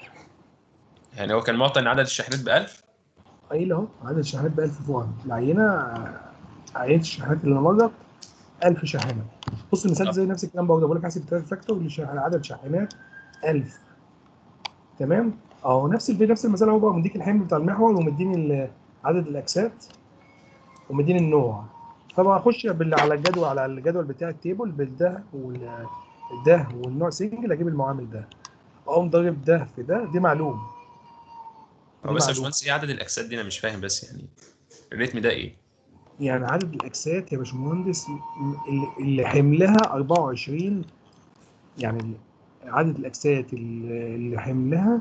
يعني هو كان معطى ان عدد الشاحنات ب 1000 قايل اهو عدد الشاحنات ب 1000 فوق العينه آه، عينه الشاحنات اللي مرت 1000 شاحنه بص المثال زي نفس الكلام برضه بقول لك حاسب تراك فاكتور لشاحن- عدد شاحنات 1000 تمام اهو نفس الفي نفس المثال اهو بقى مديك الحمل بتاع المحور ومديني ال- عدد الاكسات ومديني النوع طبعا اخش بال- على الجدول على الجدول بتاع التيبل بالده وال ده والنوع سنجل اجيب المعامل ده اقوم ضارب ده في ده دي معلوم هو دي بس يا معلوم. باشمهندس ايه عدد الاكسات دي انا مش فاهم بس يعني الريتم ده ايه؟ يعني عدد الاكسات يا باشمهندس اللي- اللي حملها 24 يعني عدد الاكسات اللي اللي حملها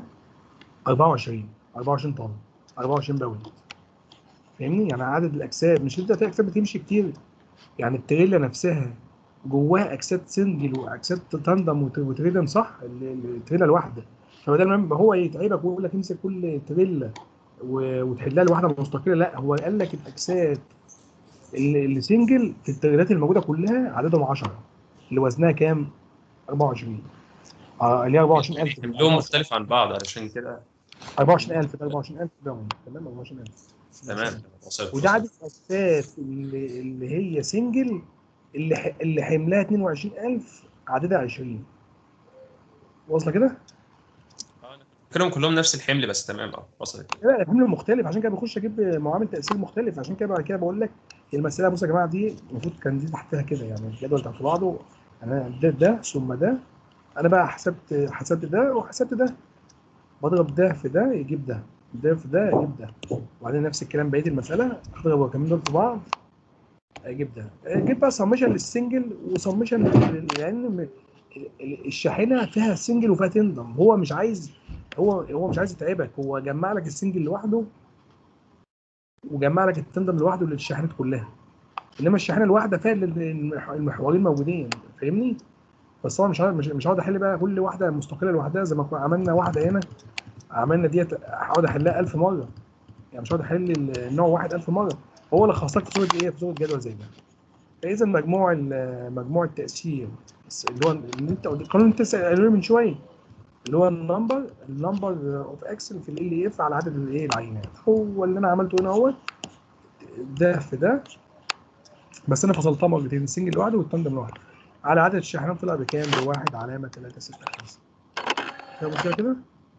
24 24 طن 24 باوند فاهمني يعني عدد الاجساد مش انت في اجساد بتمشي كتير يعني التريلا نفسها جواها اجساد سنجل واجساد تندم وت- وتريدم صح ال- ال- التريلا الواحده فبدل ما هو يتعبك ويقول لك امسك كل تريلا و- وتحلها لوحده مستقله لا هو قال لك الاجساد اللي اللي سنجل في التغييرات الموجوده كلها عددهم 10 اللي وزنها كام 24 اه اللي هي 24000 حملهم مختلف عن بعض علشان كده 24000 ده 24000 ده هم. تمام 24000 تمام وصلت وده عدد الاجساد اللي, اللي هي سنجل اللي ح- اللي حملها 22000 عددها 20 واصله كده؟ فاكرهم كلهم نفس الحمل بس تمام اه وصلت لا الحمل مختلف عشان كده بخش اجيب معامل تاثير مختلف عشان كده بعد كده بقول لك المساله بصوا يا جماعه دي المفروض كان دي تحتها كده يعني الجدول تحت بعضه انا ده ده ثم ده انا بقى حسبت حسبت ده وحسبت ده بضرب ده في ده يجيب ده ده في ده يجيب ده وبعدين نفس الكلام بقيه المساله اضرب الرقمين دول في بعض اجيب ده اجيب بقى سمشن للسنجل وسمشن لان م- ال- الشاحنه فيها سنجل وفيها تندم هو مش عايز هو هو مش عايز يتعبك هو جمع لك السنجل لوحده وجمع لك التندم لوحده للشاحنات كلها انما الشاحنه الواحده فيها ال- المح- المحورين موجودين فاهمني بس طبعا مش هقعد مش مش هقعد احل بقى كل واحده مستقله لوحدها زي ما كنا عملنا واحده هنا عملنا ديت هقعد احلها 1000 مره يعني مش هقعد احل ال- النوع واحد 1000 مره هو اللي خاصك في صوره ايه في صوره جدول زي ده فاذا مجموع ال- مجموع التاثير اللي هو اللي انت القانون اللي انت لسه قايله لي من شويه اللي هو النمبر النمبر اوف اكسل في ال اف على عدد الايه العينات هو اللي انا عملته هنا اهوت ده في ده بس انا فصلتها مرتين السنجل لوحده والتندم لوحده على عدد الشاحنات طلع بكام؟ بواحد علامة 3 6 5 فيها مشكلة كده؟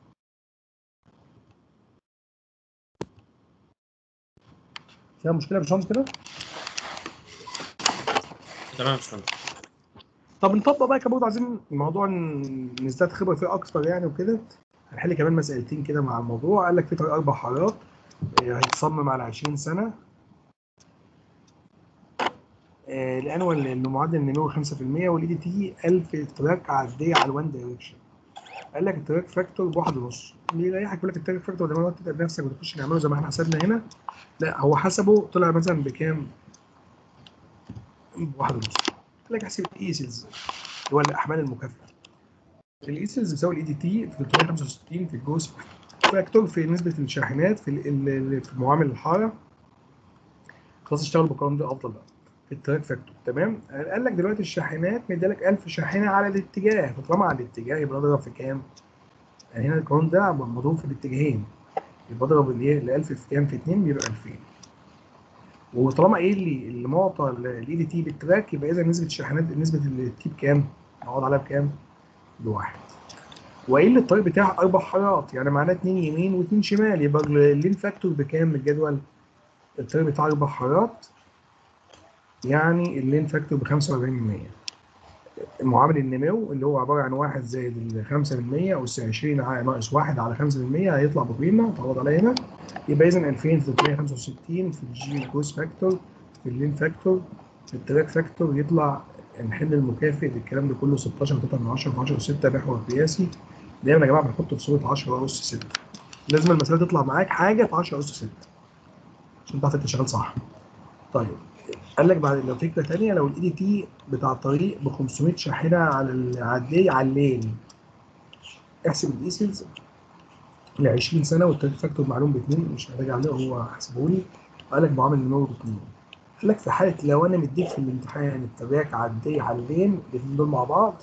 فيها مشكلة يا باشمهندس كده؟ تمام يا باشمهندس طب نطبق بقى كمان برضه عايزين الموضوع ن- نزداد خبره فيه اكتر يعني وكده هنحل كمان مسألتين كده مع الموضوع قال لك في طريق اربع حارات آه، هيتصمم على 20 سنه آه، الانوال انه معدل النمو 5% والاي دي تي 1000 تراك عاديه على الوان دايركشن قال لك التراك فاكتور بواحد ونص اللي يريحك يقول لك التراك فاكتور ده ما انت تتعب نفسك وتخش نعمله زي ما احنا حسبنا هنا لا هو حسبه طلع مثلا بكام؟ بواحد ونص قال لك احسب الايسلز اللي هو الاحمال المكافئه الايسلز بيساوي الاي دي تي في 365 في الجوز فاكتور في نسبه الشاحنات في ال- ال- في معامل الحاره خلاص اشتغل بالقانون ده افضل بقى في التراك فاكتور تمام قال لك دلوقتي الشاحنات مديلك 1000 شاحنه على الاتجاه فطالما على الاتجاه يبقى اضرب في كام؟ يعني هنا القانون ده مضروب في الاتجاهين يبقى اضرب الايه ال 1000 في كام في 2 بيبقى 2000 وطالما قايل لي المعطى الاي دي تي بالتراك يبقى اذا نسبه الشاحنات نسبه التي بكام؟ نقعد عليها بكام؟ بواحد وقايل لي الطريق بتاعه اربع حارات يعني معناه اتنين يمين واتنين شمال يبقى اللين فاكتور بكام من الجدول؟ الطريق بتاعه اربع حارات يعني اللين فاكتور ب 45% معامل النمو اللي هو عباره عن واحد زائد ال 5% أس 20 على ناقص واحد على 5% هيطلع بقيمه تعوض عليها هنا يبقى اذا 2365 في الجي كوز فاكتور في اللين فاكتور في التراك فاكتور يطلع الحمل المكافئ للكلام ده كله 16 3 من 10 في 10 6 محور قياسي دايما يا جماعه بنحطه في صوره 10 اس 6 لازم المساله تطلع معاك حاجه في 10 اس 6 عشان تعرف انت شغال صح طيب قال لك بعد لو فكره ثانيه لو الاي دي تي بتاع الطريق ب 500 شاحنه على العاديه على الليل احسب الايسلز ل 20 سنه والتاريخ فاكتور معلوم باثنين مش محتاج عليه هو حسبه لي وقال لك معامل النمو باثنين قال لك في حاله لو انا مديك في الامتحان التراك عاديه على اللين الاثنين دول مع بعض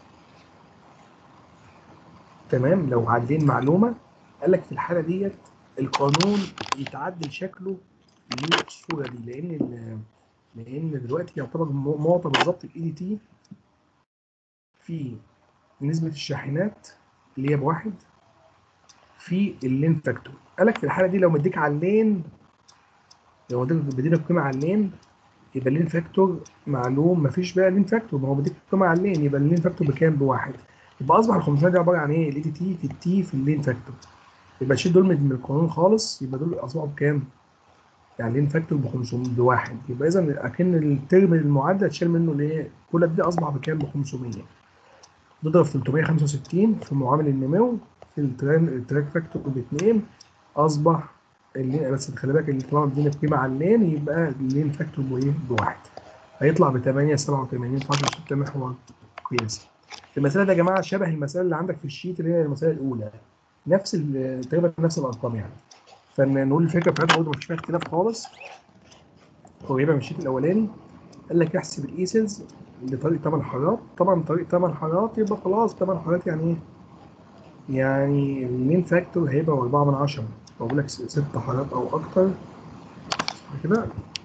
تمام لو عدين معلومه قال لك في الحاله ديت القانون يتعدل شكله للصوره دي لان ال- لان دلوقتي يعتبر م- معطى بالظبط الاي دي تي في نسبه الشاحنات اللي هي بواحد في اللين فاكتور قال لك في الحاله دي لو مديك على اللين لو مديك بدينا القيمه على اللين يبقى اللين فاكتور معلوم مفيش بقى لين فاكتور ما هو بديك القيمه على اللين يبقى اللين فاكتور بكام بواحد يبقى اصبح ال 500 دي عباره عن ايه؟ الاي دي تي في التي في اللين فاكتور يبقى شيل دول من من القانون خالص يبقى دول اصبحوا بكام؟ يعني لين فاكتور ب 500 بواحد يبقى اذا اكن الترم المعدل اتشال منه الايه؟ كل ده اصبح بكام؟ ب 500 نضرب 365 في معامل النمو في التراك التراك فاكتور باثنين اصبح اللين بس خلي بالك اللي طالما ادينا قيمه على اللين يبقى اللين فاكتور بايه؟ بواحد هيطلع ب 8 87 في 10 6 محور قياسي المساله دي يا جماعه شبه المساله اللي عندك في الشيت اللي هي المساله الاولى نفس ال- تقريبا نفس الارقام يعني فنقول الفكره بتاعتها برضه مفيش فيها اختلاف خالص قريبه من الشيت الاولاني قال لك احسب الاي سيلز لطريق 8 حارات طبعا طريق 8 حارات يبقى خلاص 8 حارات يعني ايه؟ يعني المين فاكتور هيبقى 4 من 10 بقول لك 6 حارات او اكتر صح كده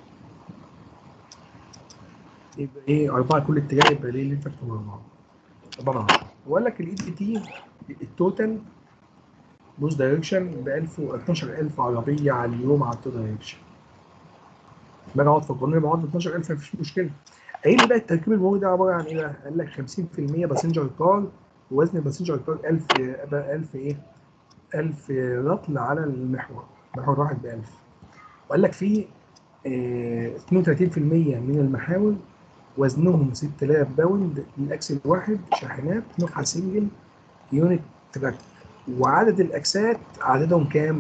يبقى ايه 4 كل اتجاه يبقى ليه المين فاكتور 4 4 من 10 وقال لك الاي دي تي التوتال بوز دايركشن ب 1000 و 12000 عربيه على اليوم على التو دايركشن باجي اقعد في القانون يبقى اقعد ب 12000 مفيش مشكله قايل لي بقى التركيب المروري ده عباره عن ايه بقى؟ قال لك 50% باسنجر كار ووزن الباسنجر كار 1000 بقى 1000 ايه؟ 1000 رطل على المحور محور واحد ب 1000 وقال لك في آه، 32% من المحاور وزنهم 6000 باوند للاكسل الواحد شاحنات نوعها سنجل يونت تراك وعدد الاكسات عددهم كام؟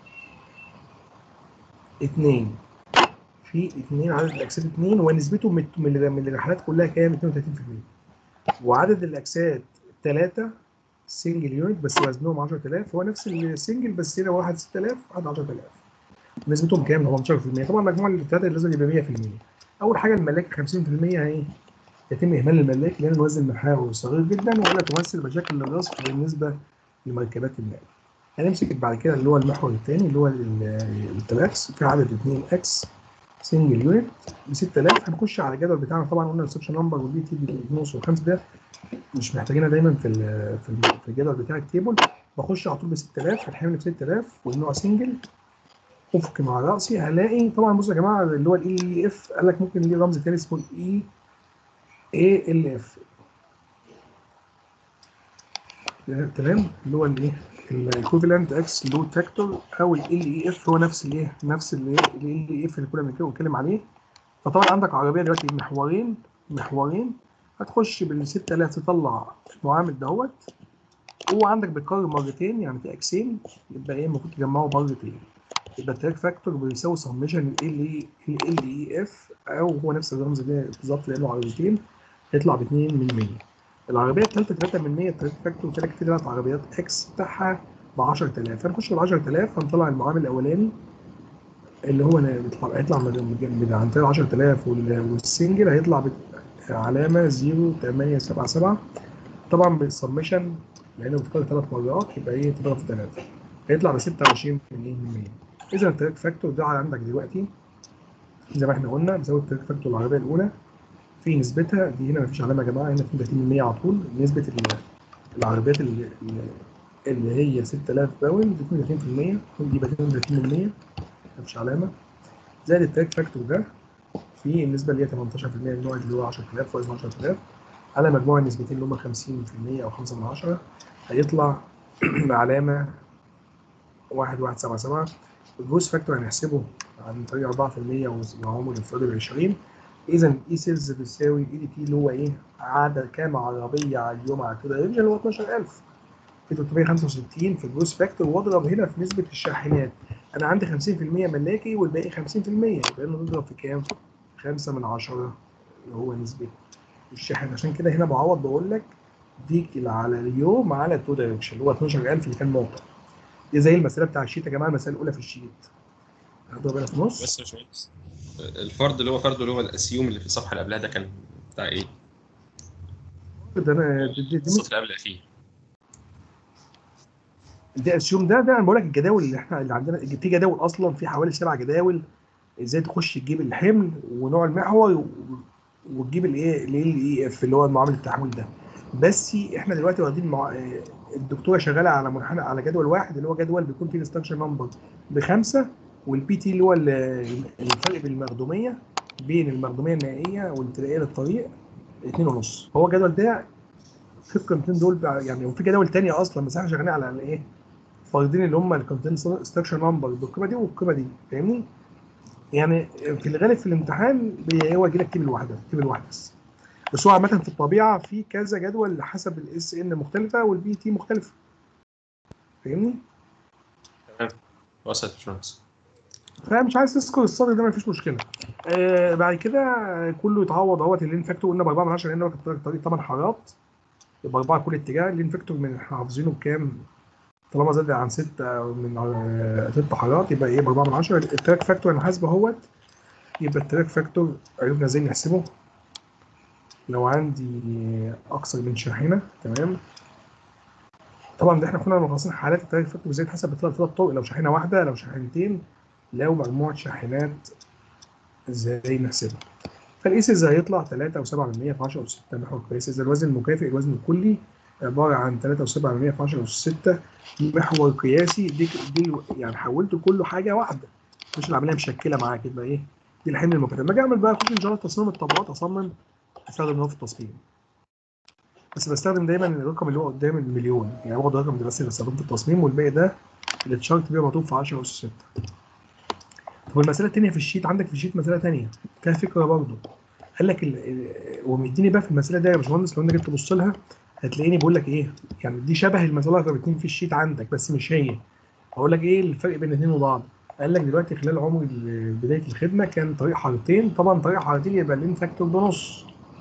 اثنين في اثنين عدد الاكسات اثنين ونسبتهم من من من الرحلات كلها كام؟ 32% وعدد الاكسات ثلاثة سنجل يونت بس وزنهم 10000 هو نفس السنجل بس هنا واحد 6000 واحد 10000 نسبتهم كام؟ 18% طبعا مجموع الثلاثة لازم يبقى 100% اول حاجه الملاك 50% هي يتم اهمال الملاك لان الوزن المحاور صغير جدا ولا تمثل مشاكل للرصف بالنسبه لمركبات النقل هنمسك بعد كده اللي هو المحور الثاني اللي هو ال- التراكس في عدد 2 اكس سنجل يونت ب 6000 هنخش على الجدول بتاعنا طبعا قلنا السكشن نمبر والبي تي دي ونص وخمسه ده مش محتاجينها دايما في ال- في ال- في الجدول بتاع التيبل بخش على طول ب 6000 هتحمل ب 6000 والنوع سنجل افق مع راسي هلاقي طبعا بصوا يا جماعه اللي هو الاي اف قال لك ممكن ليه رمز تاني اسمه الاي اي ال اف تمام اللي هو الايه الايكوفالنت اكس لود فاكتور او ال اي اف هو نفس الايه نفس الايه ال اف اللي كنا بنتكلم عليه فطبعا عندك عربيه دلوقتي محورين محورين هتخش بال 6000 تطلع المعامل دوت وعندك بتكرر مرتين يعني في اكسين يبقى ايه المفروض تجمعه مرتين يبقى التراك فاكتور بيساوي سمشن ال ال اي اف او هو نفس الرمز ده بالظبط لانه عربيتين يطلع ب 2 من 100 العربيه الثالثه 3 من 100 التراك فاكتور كده كده ثلاث عربيات اكس بتاعها ب 10000 هنخش بال 10000 هنطلع المعامل الاولاني اللي هو أنا بيطلع هيطلع من من عن طريق 10000 وال- والسنجل هيطلع بعلامه 0877 طبعا بالسمشن لانه بيتكرر ثلاث مرات يبقى ايه تضرب في ثلاثه هيطلع ب 26 من 100 اذا التراك فاكتور ده عندك دلوقتي زي ما احنا قلنا بيساوي التراك فاكتور العربيه الاولى في نسبتها دي هنا مفيش علامه يا جماعه هنا 32% على طول نسبه ال- العربيات اللي, اللي هي 6000 باوند 32% دي يبقى 32% مفيش علامه زائد التراك فاكتور ده في النسبه اللي هي 18% من النوع اللي هو 10000 وزن 10000 على مجموع النسبتين اللي هم 50% او 5 من 10 هيطلع بعلامه 1177 الجروس فاكتور هنحسبه عن طريق 4% وعمر الانفرادي ب 20 اذا اي سيلز بتساوي اي دي تي اللي هو ايه عدد كام عربيه على اليوم على كده اللي هو 12000 في 365 في الجروس فاكتور واضرب هنا في نسبه الشاحنات انا عندي 50% ملاكي والباقي 50% يبقى انا نضرب في كام؟ 5 من 10 اللي هو نسبه الشاحن عشان كده هنا بعوض بقول لك ديكل على اليوم على التو دايركشن اللي هو 12000 اللي كان موقع دي زي المساله بتاع الشيت يا جماعه المساله الاولى في الشيت هضرب هنا في النص بس يا باشمهندس الفرد اللي هو فرد اللي هو الاسيوم اللي في الصفحه اللي قبلها ده كان بتاع ايه؟ ده انا دي, دي, دي, السطر اللي قبل الاخير دي اسيوم ده ده انا بقول لك الجداول اللي احنا اللي عندنا في جداول اصلا في حوالي سبع جداول ازاي تخش تجيب الحمل ونوع المحور و- وتجيب الايه الاي اف اللي هو معامل التحمل ده بس احنا دلوقتي واخدين مع... آه، الدكتوره شغاله على منحنى على جدول واحد اللي هو جدول بيكون فيه الستراكشر نمبر بخمسه والبي تي اللي هو ال- الفرق بين المخدوميه بين المخدوميه النهائيه والابتدائيه للطريق اتنين ونص هو الجدول ده في القيمتين دول بقى- يعني وفي جداول تانية اصلا بس احنا شغالين على الايه فاردين اللي هم الكونتين ستراكشر نمبر بالقيمه دي والقيمه دي فاهمني؟ يعني في الغالب في الامتحان بي- هو يجي لك تيبل واحده تيبل واحده بس بس هو عامه في الطبيعه في كذا جدول حسب الاس ان مختلفه والبي تي مختلفه فاهمني؟ وصلت يا باشمهندس فمش عايز تذكر السطر ده مفيش مشكله. آه بعد كده كله يتعوض اهوت اللين فاكتور قلنا ب 4 من 10 لان هو كان طريق 8 حارات يبقى 4 كل اتجاه اللين فاكتور من احنا حافظينه بكام؟ طالما زاد عن 6 من آه، ست حارات يبقى ايه ب 4 من 10 التراك فاكتور انا حاسبه اهوت يبقى التراك فاكتور عرفنا ازاي نحسبه لو عندي اكثر من شاحنه تمام طبعا ده احنا كنا مخصصين حالات التراك فاكتور ازاي تحسب بثلاث ثلاث طرق لو شاحنه واحده لو شاحنتين لو مجموعه شاحنات ازاي نحسبها فالايسز هيطلع 3 و7 من 100 في 10 أس 6 محور قياسي اذا الوزن المكافئ الوزن الكلي عباره عن 3 و7 من 100 في 10 أس 6 محور قياسي دي دي يعني حولت كله حاجه واحده مش العمليه مشكله معاك يبقى ايه دي الحمل المكافئ لما اجي اعمل بقى اخش ان شاء الله تصميم الطبقات اصمم استخدم اللي هو في التصميم بس بستخدم دايما الرقم اللي هو قدام المليون يعني باخد الرقم ده بس اللي بستخدمه في التصميم والباقي ده اللي اتشارت بيه مطلوب في 10 أس 6 طب المسألة التانية في الشيت عندك في الشيت مسألة تانية فيها فكرة برضه قال لك ال- ال- ومديني بقى في المسألة دي يا باشمهندس لو انت جيت تبص لها هتلاقيني بقول لك ايه يعني دي شبه المسألة رقم اتنين في الشيت عندك بس مش هي هقول لك ايه الفرق بين الاثنين وبعض قال لك دلوقتي خلال عمر ال- بداية الخدمة كان طريق حارتين طبعا طريق حارتين يبقى الان فاكتور بنص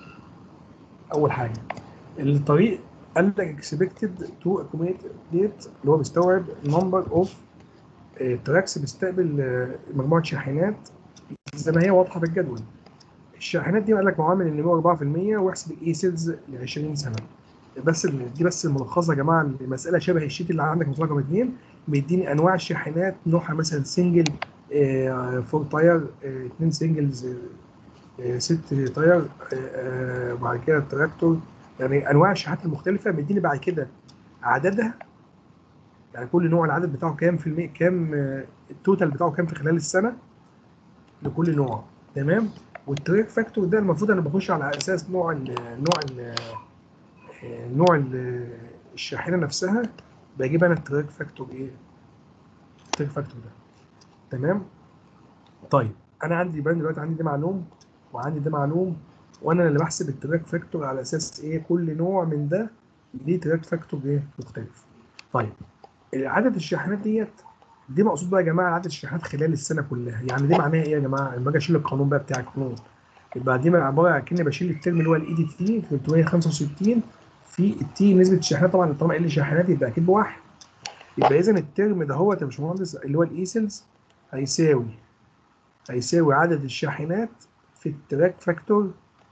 أول حاجة الطريق قال لك expected to accommodate اللي هو بيستوعب number of تراكس بيستقبل آه، مجموعه شاحنات زي ما هي واضحه في الجدول الشاحنات دي قال لك معامل النمو 4% واحسب الاي سيلز ل 20 سنه بس ال- دي بس الملخصه يا جماعه المساله شبه الشيت اللي عندك في رقم اثنين بيديني انواع الشاحنات نوعها مثلا سنجل آه، فور تاير آه، اثنين سنجلز آه، ست تاير آه، آه، وبعد كده التراكتور يعني انواع الشاحنات المختلفه بيديني بعد كده عددها يعني كل نوع العدد بتاعه كام في المية كام آه، التوتال بتاعه كام في خلال السنه لكل نوع تمام والتراك فاكتور ده المفروض انا بخش على اساس نوع ال نوع ال آه، نوع ال- الشاحنه نفسها بجيب انا التراك فاكتور ايه التراك فاكتور ده تمام طيب انا عندي يبان دلوقتي عندي ده معلوم وعندي ده معلوم وانا اللي بحسب التراك فاكتور على اساس ايه كل نوع من ده ليه تراك فاكتور ايه مختلف طيب عدد الشاحنات ديت دي مقصود بقى يا جماعه عدد الشاحنات خلال السنه كلها يعني دي معناها ايه يا جماعه لما اجي اشيل القانون بقى بتاع القانون يبقى دي عباره عن كاني بشيل الترم اللي هو الاي دي تي 365 في التي نسبه الشاحنات طبعا طالما قال لي شاحنات يبقى اكيد بواحد يبقى اذا الترم ده هو يا باشمهندس اللي هو الايسلز هيساوي هيساوي عدد الشاحنات في التراك فاكتور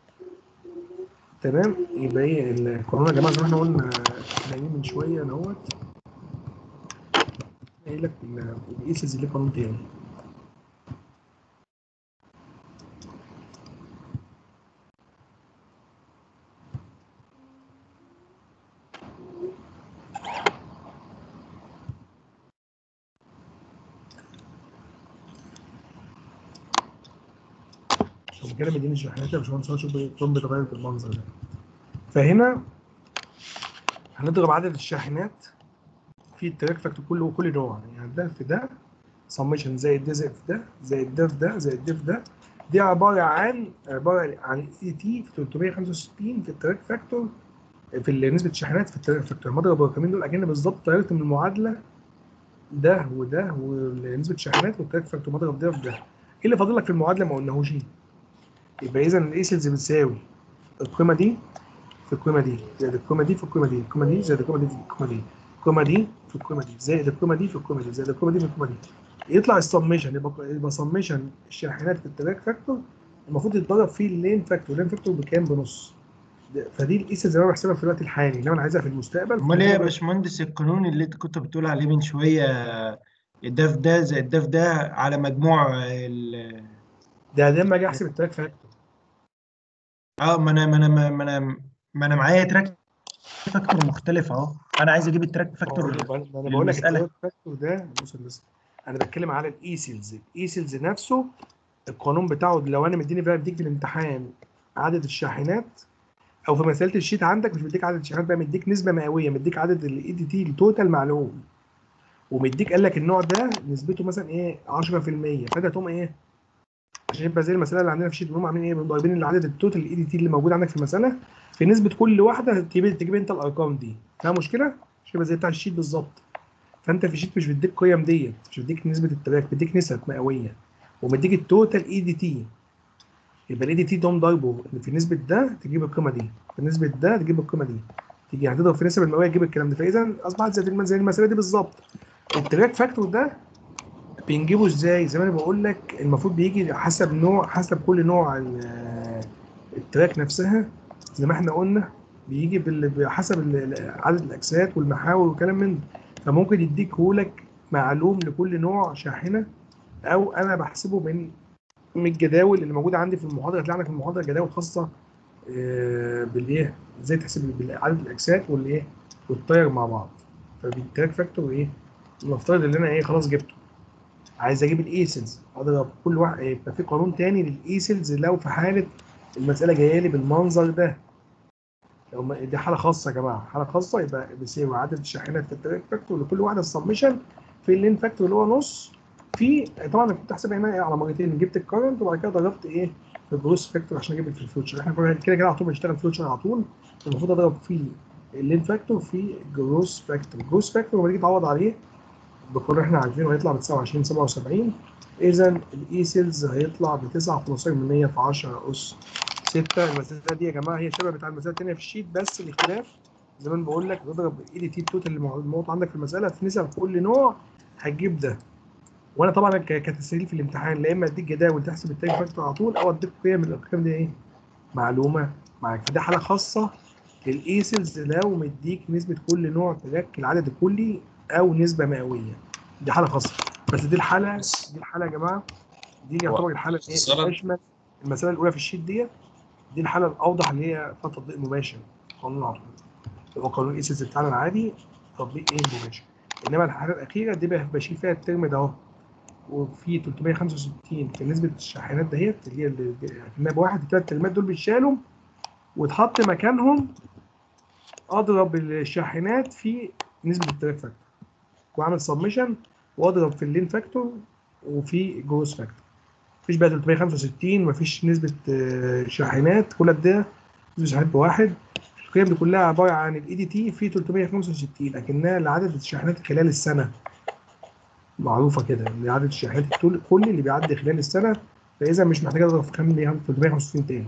تمام يبقى ايه القانون يا جماعه زي ما احنا قلنا قايلين من شويه اهوت قايل لك الايسلز اللي قانون تاني عشان كده مديني الشحنات يا باشمهندس هو شوف الكون بيتغير بالمنظر ده فهنا هنضرب عدد الشاحنات في التراك فاكتور كله وكل نوع يعني ده في ده سميشن زائد ده زائد ده زائد ده في ده زائد ده في ده دي عباره عن عباره عن اي تي في 365 في التراك فاكتور في نسبه الشاحنات في التراك فاكتور لما اضرب الرقمين دول اكن بالظبط طيرت من المعادله ده وده ونسبه الشاحنات والتراك فاكتور مضرب ده في ده ايه اللي فاضل لك في المعادله ما قلناهوش يبقى اذا الايسلز بتساوي القيمه دي في القيمه دي زائد القيمه دي في القيمه دي القيمه دي زائد القيمه دي في القيمه دي القيمه دي في القيمه دي زائد القيمه دي في القيمه دي زائد القيمه دي في القيمه دي يطلع السميشن يبقى يبقى سميشن الشاحنات في التراك فاكتور المفروض يتضرب فيه اللين فاكتور اللين فاكتور بكام بنص ده- فدي الايسلز اللي انا بحسبها في الوقت الحالي لو انا عايزها في المستقبل امال ايه يا باشمهندس القانون اللي انت كنت بتقول عليه من شويه ده في ده زائد ده في ده على مجموع ال ده ده لما اجي احسب التراك فاكتور اه ما انا ما انا ما انا ما انا معايا تراك فاكتور مختلف اهو انا عايز اجيب التراك فاكتور انا بقول لك المسألة. التراك فاكتور ده بص بص انا بتكلم على الايسلز الايسلز نفسه القانون بتاعه لو انا مديني بقى مديك في الامتحان عدد الشاحنات او في مساله الشيت عندك مش مديك عدد الشاحنات بقى مديك نسبه مئويه مديك عدد الاي دي تي التوتال معلوم ومديك قال لك النوع ده نسبته مثلا ايه 10% فانت تقوم ايه عشان يبقى زي المساله اللي عندنا في الشيت بنقوم عاملين ايه ضايبين العدد التوتال الاي دي تي اللي موجود عندك في المساله في نسبه كل واحده تجيب تجيب انت الارقام دي فيها مشكله مش يبقى زي بتاع الشيت بالظبط فانت في الشيت مش بيديك قيم ديت مش بيديك نسبه التراك بيديك نسب مئويه ومديك التوتال اي دي تي يبقى الاي دي تي تقوم ضايبه في نسبه ده تجيب القيمه دي في نسبه ده تجيب القيمه دي تيجي هتضرب في النسب المئويه تجيب الكلام ده فاذا اصبحت زي الم- زي المساله دي بالظبط التراك فاكتور ده بنجيبه ازاي زي ما انا بقول لك المفروض بيجي حسب نوع حسب كل نوع ال- التراك نفسها زي ما احنا قلنا بيجي بال- بحسب ال- ال- عدد الاجساد والمحاور والكلام من ده فممكن يديك لك معلوم لكل نوع شاحنه او انا بحسبه من من الجداول اللي موجوده عندي في المحاضره هتلاقي عندك في المحاضره جداول خاصه آه، بالايه ازاي تحسب عدد الاجساد والايه والتاير مع بعض فبالتراك فاكتور ايه نفترض ان انا ايه خلاص جبته عايز اجيب الايسلز اضرب كل واحد يبقى في قانون تاني للايسلز لو في حاله المساله جايه لي بالمنظر ده لو ما- دي حاله خاصه يا جماعه حاله خاصه يبقى بيساوي عدد الشاحنات في التراك فاكتور لكل واحده السبمشن في اللين فاكتور اللي هو نص في طبعا انا كنت احسبها هنا إيه على مرتين جبت الكرنت وبعد كده ضربت ايه في الجروس فاكتور عشان اجيب في الفيوتشر احنا كنا كده كده على طول بنشتغل فيوتشر على طول المفروض اضرب في اللين فاكتور في الجروس فاكتور الجروس فاكتور لما تيجي تعوض عليه بكل احنا عارفينه هيطلع ب 29 77 اذا الاي سيلز هيطلع ب 9 في 10 اس 6 المساله دي يا جماعه هي شبه بتاع المساله الثانيه في الشيت بس الاختلاف زي ما أنا بقول لك تضرب الاي دي تي التوتال اللي موجود عندك في المساله في نسب كل نوع هتجيب ده وانا طبعا ك- كتسهيل في الامتحان لا اما اديك جداول تحسب التايم فاكتور على طول او اديك قيم من الارقام دي ايه معلومه معاك فدي حاله خاصه للايسلز لو مديك نسبه كل نوع تراك العدد الكلي او نسبه مئويه دي حاله خاصه بس دي الحاله دي الحاله يا جماعه دي يعتبر الحاله الايه اختصاراً. الاشمل المساله الاولى في الشيت ديت دي الحاله الاوضح اللي هي فيها تطبيق مباشر قانون على طول هو قانون الايسلز بتاعنا العادي تطبيق ايه مباشر انما الحاله الاخيره دي بقى بشيل فيها الترم ده اهو وفي 365 في نسبه الشاحنات دهيت اللي هي اللي كانها بواحد الثلاث كلمات دول بيتشالوا وتحط مكانهم اضرب الشاحنات في نسبه التراك فاكتور واعمل سبمشن واضرب في اللين فاكتور وفي جروس فاكتور مفيش بقى 365 مفيش نسبه آه، شاحنات كل ده نسبه شاحنات بواحد القيم دي كلها عباره عن الاي دي تي في 365 لكنها لعدد الشاحنات خلال السنه معروفه كده ان عدد الشاحنات الكل كل اللي بيعدي خلال السنه فاذا مش محتاج اضرب في كام 365 تاني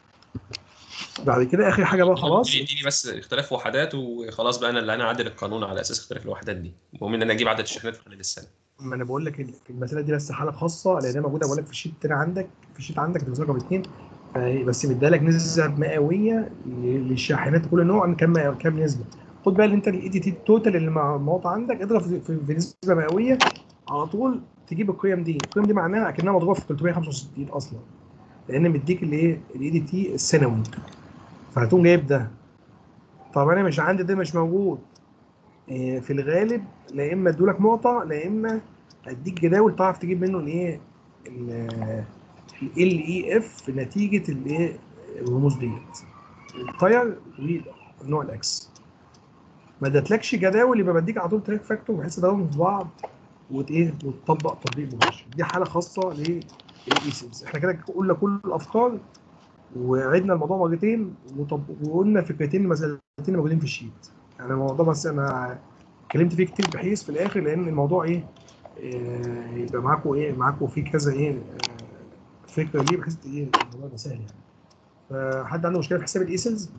بعد كده اخر حاجه بقى خلاص اديني بس اختلاف وحدات وخلاص بقى انا اللي انا اعدل القانون على اساس اختلاف الوحدات دي المهم ان انا اجيب عدد الشحنات في خلال السنه ما انا بقول لك في المساله دي بس حاله خاصه لانها موجوده بقول لك في الشيت التاني عندك في الشيت عندك في رقم اثنين فهي- بس مديها لك نسب مئويه للشاحنات كل نوع كام كام نسبه خد بالك انت الاي دي تي التوتال اللي مع- موضوع عندك اضرب في, في, في نسبه مئويه على طول تجيب القيم دي القيم دي معناها اكنها مضروبه في 365 اصلا لان مديك الايه الاي دي تي السنوي فهتقوم جايب ده طب انا مش عندي ده مش موجود إيه، في الغالب لا اما ادولك نقطه لا اما اديك جداول تعرف تجيب منه الايه ال اي اف نتيجه الايه الرموز ديت التاير والنوع الاكس ما ادتلكش جداول يبقى بديك على طول تراك فاكتور بحيث تضربهم في بعض وت ايه وتطبق تطبيق مباشر دي حاله خاصه للايسنس احنا كده قلنا كل الافكار وعدنا الموضوع مرتين وطب وقلنا فكرتين المسألتين اللي موجودين في الشيت يعني الموضوع بس انا اتكلمت فيه كتير بحيث في الاخر لان الموضوع ايه آه، يبقى معاكم ايه معاكم في كذا ايه آه، فكره ليه بحيث ايه الموضوع ده سهل يعني فحد عنده مشكله في حساب الايسلز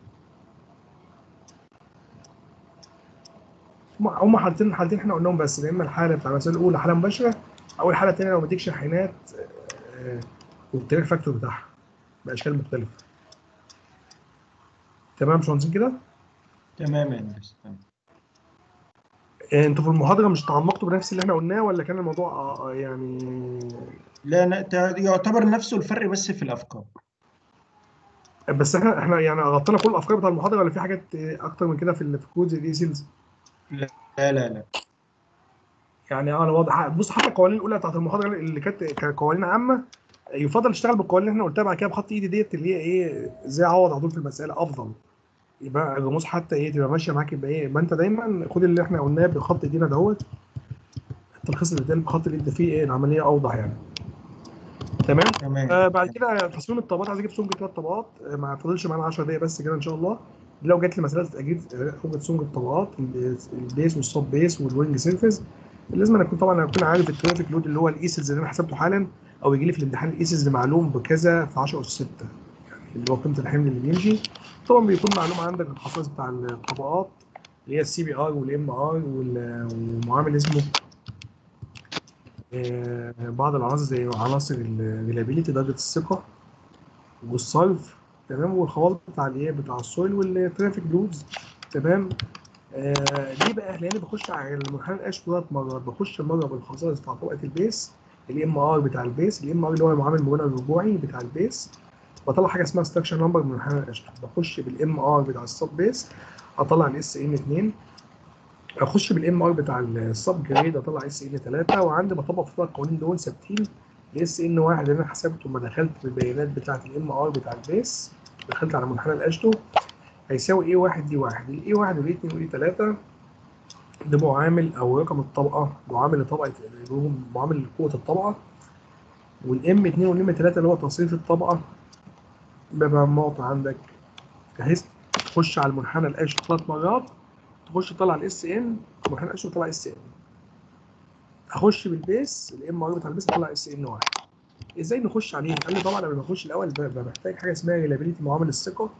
هم هم حالتين حالتين احنا قلناهم بس يا اما الحاله بتاع المساله الاولى حاله مباشره او الحاله الثانيه لو بديك شاحنات آه، والتراك فاكتور بتاعها باشكال مختلفه تمام مش مهندسين كده تمام يا هندسه تمام. آه، انتوا في المحاضره مش تعمقتوا بنفس اللي احنا قلناه ولا كان الموضوع آه، آه، يعني لا لا تا- يعتبر نفسه الفرق بس في الافكار بس احنا احنا يعني غطينا كل الافكار بتاع المحاضره ولا في حاجات آه، اكتر من كده في ال- في كود زي سيلز لا لا لا يعني انا واضح بص حتى القوانين الاولى بتاعت المحاضره اللي كانت كانت قوانين عامه يفضل تشتغل بالقوانين اللي احنا قلتها بعد كده بخط ايدي ديت اللي هي ايه ازاي اعوض على طول في المساله افضل يبقى الرموز حتى ايه تبقى ماشيه معاك يبقى ايه يبقى انت دايما خد اللي احنا قلناه بخط ايدينا دهوت التلخيص اللي بيتقال بخط اللي انت فيه ايه العمليه اوضح يعني تمام تمام آه بعد كده تصميم الطبقات عايز اجيب سمك ثلاث طبقات آه ما فاضلش معانا 10 دقايق بس كده ان شاء الله دي لو جات لي مساله اجيب آه، اوجد سمك الطبقات ال- البيس والسب بيس والوينج سيرفيس لازم انا اكون طبعا اكون عارف الترافيك لود اللي هو الايسلز اللي انا حسبته حالا او يجي لي في الامتحان الايسلز معلوم بكذا في 10 اس 6 يعني اللي هو قيمه الحمل اللي بيمشي طبعا بيكون معلوم عندك الخصائص بتاع الطبقات اللي هي السي بي ار والام ار ومعامل اسمه آه، بعض العناصر زي عناصر الريلابيلتي درجه الثقه والصرف تمام والخواص بتاع الايه بتاع السويل والترافيك لودز تمام آه ليه بقى؟ لان بخش على المنحنى القش ثلاث مرات بخش مره بالخصائص بتاع طبقه البيس الام ار بتاع البيس الام ار اللي هو المعامل المرونة الرجوعي بتاع البيس بطلع حاجه اسمها ستراكشر نمبر من منحنى القش بخش بالام ار بتاع السب بيس اطلع الاس ان 2 اخش بالام ار بتاع السب جريد اطلع اس ان 3 وعندي بطبق في الثلاث قوانين دول ثابتين الاس ان 1 اللي انا حسبته لما دخلت بالبيانات بتاعه الام ار بتاع البيس دخلت على منحنى الاشتو هيساوي ايه 1 دي 1 الاي 1 والاي 2 والاي 3 ده معامل او رقم الطبقه معامل لطبقه اللي هو معامل لقوه الطبقه والام 2 والام 3 اللي هو تصريف الطبقه بيبقى النقطه عندك بحيث تخش على المنحنى الاشتو ثلاث مرات تخش تطلع الاس ان منحنى الاشتو تطلع اس ان اخش بالبيس الام ار بتاع البيس اطلع اس ان 1 ازاي نخش عليه؟ قال لي طبعا لما بخش الاول ببقى محتاج حاجه اسمها ريلابيلتي معامل الثقه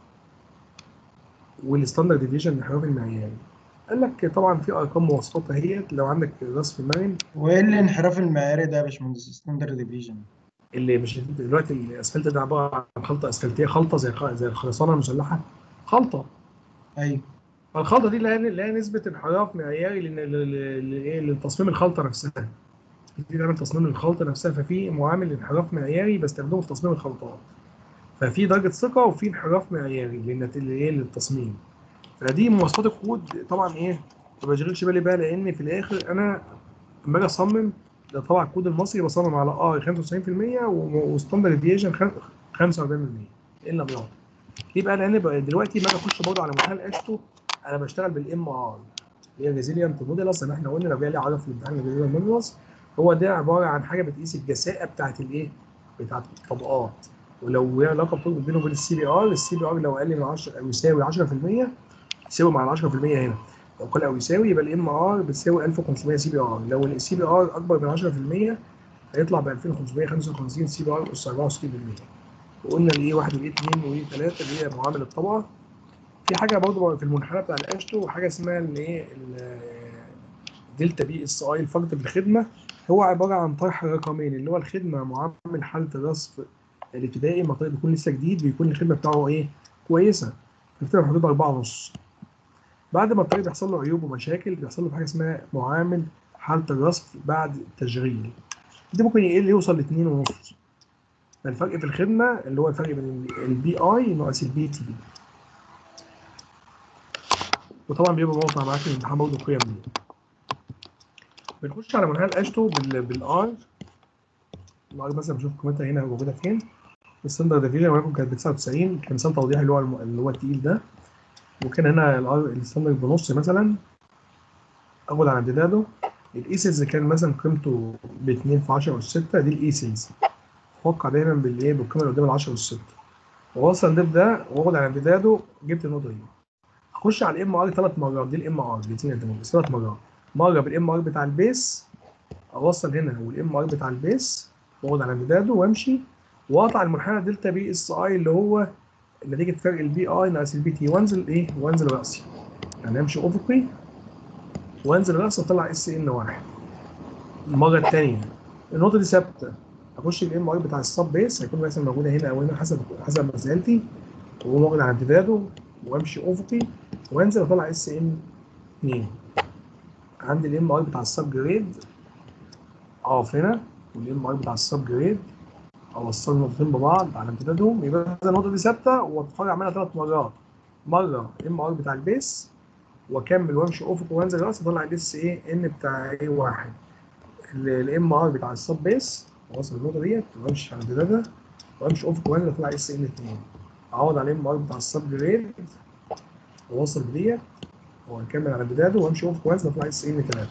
والستاندرد ديفيجن الانحراف المعياري. قال لك طبعا في ارقام مواصفات اهيت لو عندك رصف مرن وايه الانحراف المعياري ده يا باشمهندس ستاندرد ديفيجن اللي مش دلوقتي الاسفلت ده عباره عن خلطه اسفلتيه خلطه زي خ- زي الخرسانه المسلحه خلطه ايوه فالخلطه دي لها لها نسبه انحراف معياري لل- لل- لل- لإيه؟ لتصميم الخلطه نفسها. دي تعمل تصميم الخلطه نفسها ففي معامل انحراف معياري بستخدمه في تصميم الخلطات. ففي درجه ثقه وفي انحراف معياري للنت- لإيه؟ للتصميم. فدي مواصفات الكود طبعا ايه ما بشغلش بالي بقى لان في الاخر انا لما اجي اصمم ده طبعا الكود المصري بصمم على ار 95% و- وستاندرد ديفيشن 45% الا بيض ليه بقى لان بقى دلوقتي ما انا اخش برضه على منحنى الاشتو انا بشتغل بالام ار اللي هي ريزيلينت موديلس اللي احنا قلنا لو جاي لي عرف في الامتحان ريزيلينت موديلس هو ده عباره عن حاجه بتقيس الجساءه بتاعت الايه؟ بتاعت الطبقات ولو هي علاقه بتربط بينه وبين السي بي ار السي بي ار لو اقل من 10 او يساوي 10% يساوي مع ال 10% هنا لو قل او يساوي يبقى الام ار بتساوي 1500 سي بي ار لو السي بي ار اكبر من 10% هيطلع ب 2555 سي بي ار اس 64% وقلنا الايه 1 والايه 2 والايه 3 اللي هي معامل الطبقه في حاجه برضه في المنحنى بتاع الاشتو حاجه اسمها الايه دلتا بي اس اي الفرد بالخدمه هو عباره عن طرح رقمين اللي هو الخدمه معامل حاله الرصف الابتدائي لما الطريق بيكون لسه جديد بيكون الخدمه بتاعه ايه كويسه بتبقى في حدود 4 ونص بعد ما الطريق بيحصل له عيوب ومشاكل بيحصل له حاجه اسمها معامل حاله الرصف بعد التشغيل دي ممكن يقل يوصل ل 2 ونص الفرق في الخدمه اللي هو الفرق بين البي اي ناقص البي تي وطبعا بيبقى موقع معاك في الامتحان برضه القيم دي بنخش على منحنى الاشتو بال بالار الار مثلا بشوف قيمتها هنا موجوده فين الستاندرد ديفيجن ولكن كانت ب 99 كمثال توضيحي اللي هو الم- اللي هو التقيل ده وكان هنا الار الستاندرد بنص مثلا اول على امتداده الايسلز كان مثلا قيمته ب 2 في 10 اس 6 دي الايسلز اتوقع دايما بالايه بالقيمه اللي قدام ال 10 اس 6 ووصل ده بده واخد على امتداده جبت النقطه دي اخش على الام ار ثلاث مرات دي الام ار الاثنين قدامهم بس ثلاث مرات مره بالام ار بتاع البيس اوصل هنا والام ار بتاع البيس واخد على امتداده وامشي واقطع المنحنى دلتا بي اس اي اللي هو نتيجه فرق البي اي ناقص البي تي وانزل ايه وانزل راسي يعني امشي افقي وانزل راسي واطلع اس ان واحد المره الثانيه النقطه دي ثابته اخش الام ار بتاع السب بيس هيكون مثلا موجوده هنا او هنا حسب حسب مسألتي واقوم واخد على امتداده وامشي افقي وانزل اطلع اس ان 2 عندي الام ار بتاع السب جريد اقف هنا والام ار بتاع السب جريد اوصل النقطتين ببعض على امتدادهم يبقى إذا النقطه دي ثابته واتفرج اعملها ثلاث مرات مره ام ار بتاع البيس واكمل وامشي افق وانزل راسي اطلع الاس ايه ان بتاع ايه واحد الام ار بتاع السب بيس اوصل النقطه ديت وامشي على امتدادها وامشي افق وانزل اطلع اس ان 2 اعوض على الام ار بتاع السب جريد واوصل بديت واكمل على امتداده وامشي افق وانزل اطلع اس ان 3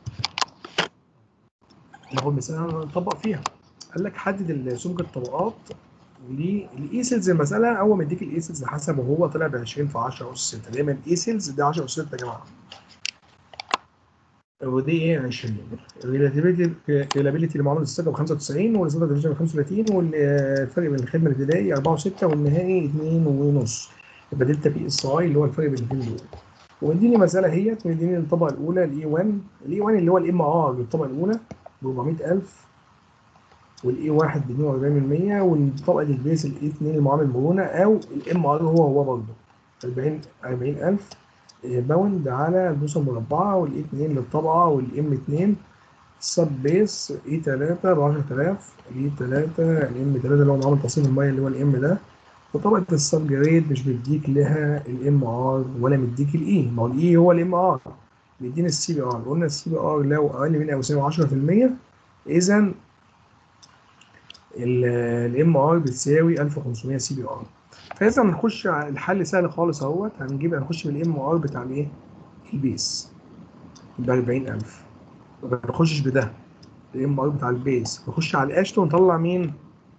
ناخد مثال نطبق فيها قال لك حدد سمك الطبقات والايسلز المساله اول ما يديك الايسلز حسب وهو طلع ب 20 في 10 اس 6 دايما الايسلز ده 10 اس 6 يا جماعه ودي ايه 20 الريلابيلتي الريلابيلتي لمعامله الثقه ب 95 والستاندرد ديفيجن ب 35 والفرق بين الخدمه الابتدائي 4 و6 والنهائي 2 ونص يبقى دلتا بي اس اي اللي هو الفرق بين الاثنين دول ومديني مساله هي مديني الطبقه الاولى الاي 1 الاي 1 اللي هو الام ار للطبقه الاولى ب 400000 والاي 1 ب 42% والطبقه البيس الاي 2 المعامل مرونه او الام ار هو هو برضه 40 40000 باوند على البوصه المربعه والاي 2 للطبقه والام 2 السب بيس اي 3 ب 10000 الاي 3 الام 3 اللي هو معامل تصريف الميه اللي هو الام ده وطبقه السب جريد مش بيديك لها الام ار ولا مديك الاي ما هو الاي هو الام ار بيدينا السي بي ار قلنا السي بي ار لو اقل من او يساوي 10% اذا الام ار بتساوي 1500 سي بي ار فاذا هنخش على الحل سهل خالص اهوت هنجيب هنخش بالام ار بتاع الايه البيس ب 40000 ما بنخشش بده الام ار بتاع البيس نخش على الاشتو ونطلع مين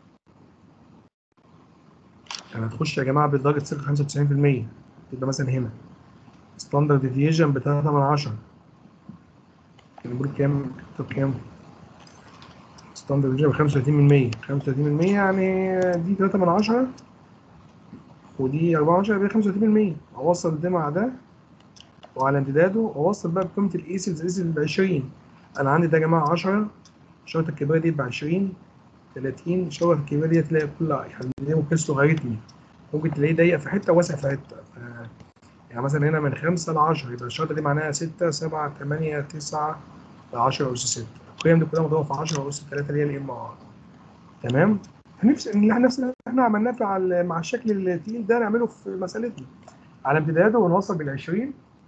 يعني هتخش يا جماعه بدرجه ثقه 95% يبقى مثلا هنا ستاندرد ديفيجن ب 3 من 10 نقول كام طب كام ستاندرد ديفيجن ب 35% 35% يعني دي 3 من 10 ودي 14 يبقى 35% اوصل ده مع ده وعلى امتداده اوصل بقى بقيمه الايسلز ايسلز ب 20 انا عندي ده يا جماعه 10 الشرطه الكبيره دي ب 20 30 الشرطه الكبيره دي تلاقي كلها يعني دي مقياس لوغاريتمي ممكن تلاقيه ضيق في حته واسع في حته ف- يعني مثلا هنا من 5 ل 10 يبقى الشرطه دي معناها 6 7 8 9 ل 10 اس 6 القيم دي كلها مضروبه في 10 اس 3 اللي هي الام ار تمام نفس اللي احنا نفس اللي احنا عملناه في على مع الشكل التقيل ده نعمله في مسألتنا على امتداده ونوصل بال 20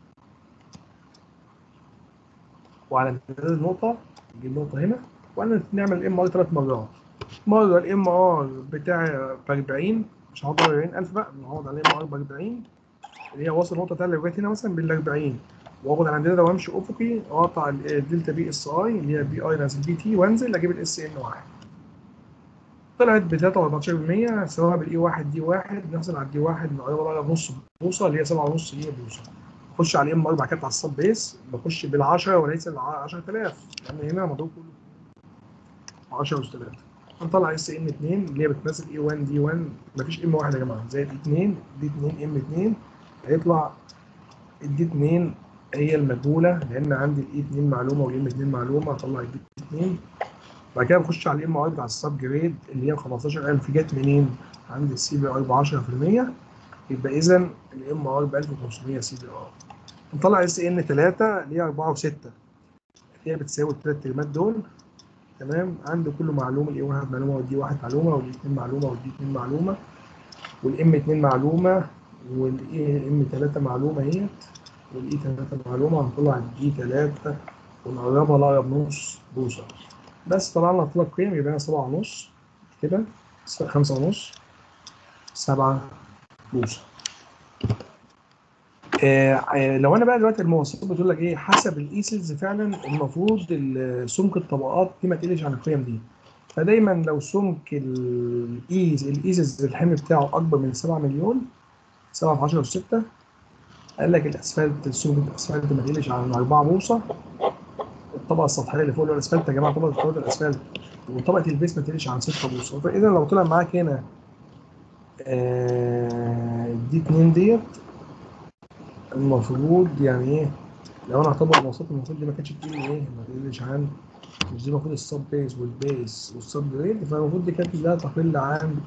وعلى امتداد النقطة نجيب نقطة هنا وأنا نعمل الام ار ثلاث مرات مرة الام ار بتاع ب 40 مش هقعد 40000 بقى هقعد على الام ار ب 40 اللي هي واصل نقطة تانية لغاية هنا مثلا بال 40 واخد على امتداد وامشي افقي واقطع الدلتا بي اس اي اللي هي بي اي ناقص بي تي وانزل اجيب الاس ان واحد طلعت ب 3.14% سواء بالاي 1 دي 1 نحصل على الدي 1 نقربها بقى بنص بوصه اللي هي 7.5 هي بوصه اخش على الام 4 كده على السب بيس بخش بال 10 وليس ال 10000 لان هنا مضروب كله 10 اس 3 هنطلع اس ان 2 اللي هي بتمثل اي 1 دي 1 مفيش ام 1 يا جماعه زائد اي 2 دي 2 ام 2 هيطلع الدي 2 هي المجهوله لان عندي الاي 2 معلومه والام 2 معلومه هطلع الدي 2 بعد كده بخش على الام ار بتاع السب جريد اللي هي 15000 جت منين؟ عندي السي بي ار ب 10% يبقى اذا الام ار ب 1500 سي بي ار نطلع اس ان 3 اللي هي 4 و6 هي بتساوي الثلاث كلمات دول تمام عندي كله معلومه الاي 1 معلومه والدي 1 معلومه والاي 2 معلومه والدي 2 معلومه والام 2 معلومه والاي ام 3 معلومه اهيت والاي 3 معلومه هنطلع الدي 3 ونقربها لاقرب نص بوصه بس طلعنا ثلاث قيم يبقى هنا سبعة ونص كده خمسة ونص سبعة بوصة آه آه لو انا بقى دلوقتي المواصفات بتقول لك ايه حسب الايسلز فعلا المفروض ال- سمك الطبقات دي ما تقلش عن القيم دي فدايما لو سمك الايز الايسلز الحمل بتاعه اكبر من 7 مليون 7 في 10 في 6 قال لك الاسفلت سمك الاسفلت ما تقلش عن 4 بوصه الطبقه السطحيه اللي فوق اللي هو الاسفلت يا جماعه طبقه فوق الاسفلت وطبقه البيس ما تقلش عن 6 بوصه فاذا لو طلع معاك هنا آه، دي 2 ديت المفروض يعني ايه لو انا هطبق المواصفات المفروض دي ما كانتش بتقل ايه ما تقلش عن مش دي المفروض السب بيس والبيس والسب جريد فالمفروض دي كانت لا تقل عن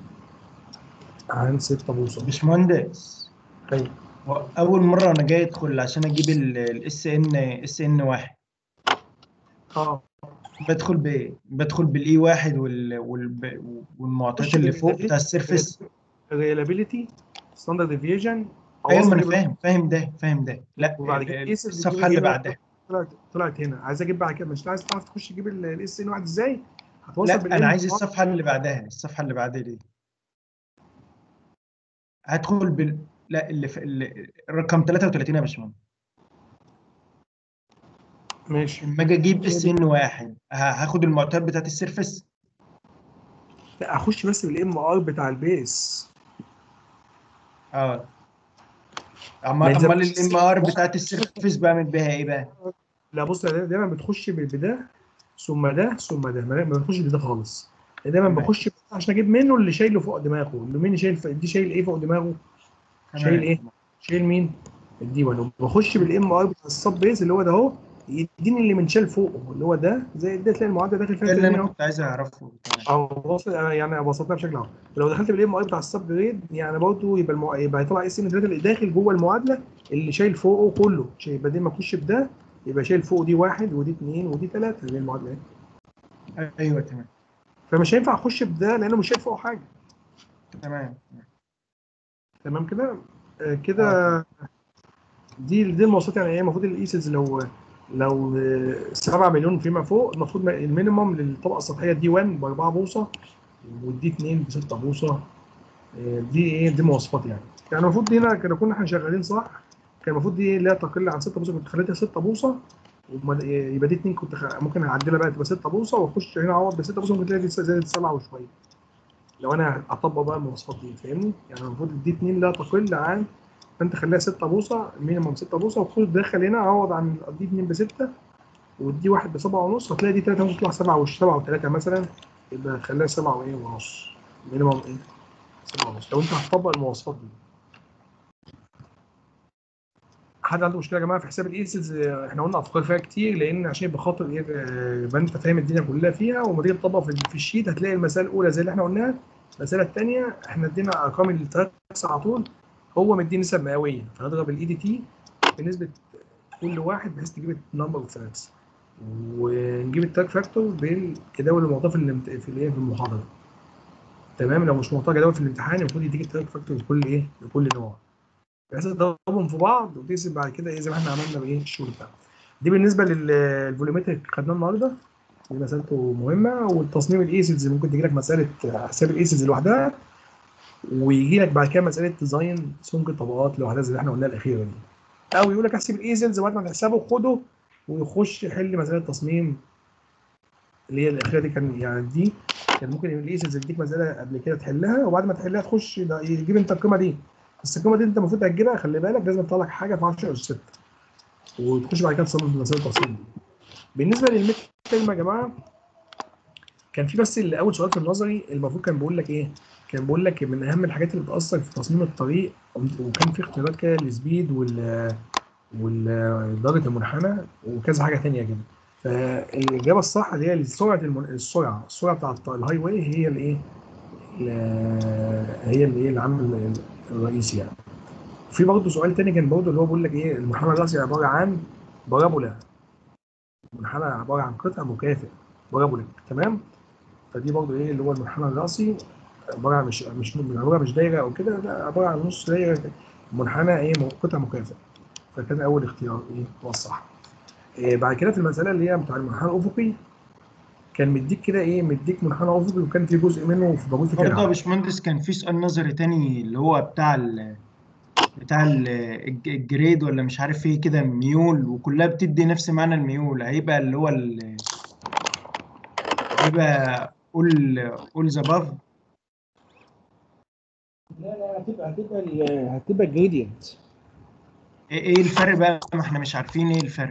عن 6 بوصه باشمهندس طيب هو اول مره انا جاي ادخل عشان اجيب الاس ان اس ان واحد اه بدخل بايه بدخل بالاي واحد وال... وال... والمعطيات اللي فوق بتاع السيرفيس ريلابيلتي ستاندرد ديفيجن ايوه ما انا فاهم فاهم ده فاهم ده لا وبعد كده ال- قيس الصفحه اللي بعدها طلعت طلعت هنا عايز اجيب بعد كده مش عايز تعرف تخش تجيب الاس ان واحد ازاي هتوصل لا بالإن انا عايز واحد. الصفحه اللي بعدها الصفحه اللي بعدها دي هدخل بال لا اللي في اللي... رقم 33 يا باشمهندس ماشي لما اجي اجيب اس ان واحد ه- هاخد المعطيات بتاعت السيرفيس لا اخش بس بالام ار بتاع البيس اه امال ما إذا امال مش الام ار بتاعت السيرفيس بعمل بيها ايه بقى؟ لا بص أنا دايما بتخش ب- بده ثم ده ثم ده ما ما بتخش بده خالص دايما تمام. بخش بده عشان اجيب منه اللي شايله فوق دماغه اللي مين شايل ف- دي شايل ايه فوق دماغه شايل ايه؟ شايل مين الدي 1 وبخش بالام ار بتاع السب بيز اللي هو ده اهو يديني اللي منشال فوقه اللي هو ده زي ده تلاقي المعادله داخل فيها ده اللي ترمين انا اهو كنت عايز اعرفه تمام. او بص يعني بسطتها بشكل عام لو دخلت بالام ار بتاع السب جريد يعني برضه يبقى المع... يبقى هيطلع اس ام 3 اللي داخل جوه المعادله اللي شايل فوقه كله شايل بدل ما اخش بده يبقى شايل فوق دي واحد ودي اثنين ودي ثلاثه اللي هي المعادله اهي ايوه تمام فمش هينفع اخش بده لانه مش شايل فوقه حاجه تمام تمام كده آه كده دي دي المواصفات يعني ايه المفروض الايسز لو لو آه، 7 مليون فيما فوق المفروض ما- المينيمم للطبقه السطحيه دي 1 ب 4 بوصه والدي 2 ب 6 بوصه آه، دي ايه دي مواصفات يعني يعني المفروض دي هنا كنا كنا احنا شغالين صح كان المفروض دي لا تقل عن 6 بوصه كنت خليتها 6 بوصه وما- يبقى دي 2 كنت خ- ممكن اعدلها بقى تبقى 6 بوصه واخش هنا اعوض ب 6 بوصه ممكن تلاقي دي زادت 7 وشويه لو انا اطبق بقى المواصفات دي فاهمني يعني المفروض دي 2 لا تقل عن فانت خليها 6 بوصه مينيمم 6 بوصه وخد دخل هنا عوض عن دي 2 ب 6 ودي 1 ب 7 ونص هتلاقي دي 3 ممكن تطلع 7 و 7 و3 مثلا يبقى خليها 7 وايه ونص مينيمم ايه 7 ونص لو انت هتطبق المواصفات دي حد عنده مشكله يا جماعه في حساب الايسز احنا قلنا افكار فيها كتير لان عشان بخاطر ايه آه، يبقى انت فاهم الدنيا كلها فيها وما تيجي تطبق في في الشيت هتلاقي المساله الاولى زي اللي احنا قلناها المساله الثانيه احنا ادينا ارقام التراكس على طول هو مديني نسب مئويه فهضرب الاي دي تي بنسبه كل واحد بحيث تجيب النمبر اوف تراكس ونجيب التراك فاكتور بالجداول الموضوع في الامت- في الايه في المحاضره تمام لو مش موضوع جداول في الامتحان المفروض يديك التراك فاكتور لكل ايه لكل نوع بحيث تضربهم في بعض وتقسم بعد كده ايه زي ما احنا عملنا بايه الشغل بتاعنا دي بالنسبه للفوليومتريك خدناه النهارده دي مسألته مهمه والتصميم الايسلز ممكن تجي لك مساله حساب الايسلز لوحدها ويجي لك بعد كده مساله ديزاين سمك الطبقات لوحدها زي اللي احنا قلناها الاخيره دي او يقول لك احسب الايزلز وبعد ما تحسبه خده ويخش يحل مساله تصميم اللي هي الاخيره دي كان يعني دي كان ممكن الايزلز يديك مساله قبل كده تحلها وبعد ما تحلها تخش ده يجيب انت القيمه دي بس القيمه دي انت المفروض هتجيبها خلي بالك لازم تطلع لك حاجه في 10 اس 6 وتخش بعد كده تصمم مساله التصميم دي بالنسبه للميد ترم يا جماعه كان في بس اللي اول سؤال في النظري المفروض كان بيقول لك ايه كان بيقول لك من اهم الحاجات اللي بتاثر في تصميم الطريق وكان في اختيارات كده للسبيد وال ودرجه المنحنى وكذا حاجه ثانيه كده فالاجابه الصح اللي هي سرعه المن... السرعه السرعه بتاعت الهاي واي هي الايه ال- هي اللي ايه العامل الرئيسي يعني في برضه سؤال تاني كان برضه اللي هو بيقول لك ايه المنحنى الراسي عباره عن بارابولا المنحنى عباره عن قطع مكافئ بارابولا تمام فدي برضه ايه اللي هو المنحنى الراسي عباره عن مش مش عباره مش دايره او كده لا عباره عن نص دايره منحنى ايه قطع مكافئ فكان اول اختيار ايه هو الصح إيه بعد كده في المساله اللي هي بتاع المنحنى الافقي كان مديك كده ايه مديك منحنى افقي وكان في جزء منه في موجود في برضه يا كده باشمهندس كان في سؤال نظري تاني اللي هو بتاع ال بتاع ال الج- الجريد ولا مش عارف ايه كده ميول وكلها بتدي نفس معنى الميول هيبقى اللي هو ال هيبقى قول قول ذا باف لا لا هتبقى هتبقى هتبقى جريدينت ايه الفرق بقى ما احنا مش عارفين ايه الفرق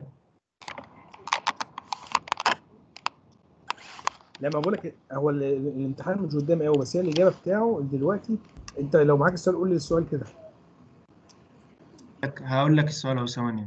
لما بقول لك هو ال- الامتحان مش قدامي قوي بس هي الاجابه بتاعه دلوقتي انت لو معاك السؤال قول لي السؤال كده هقول لك السؤال اهو ثواني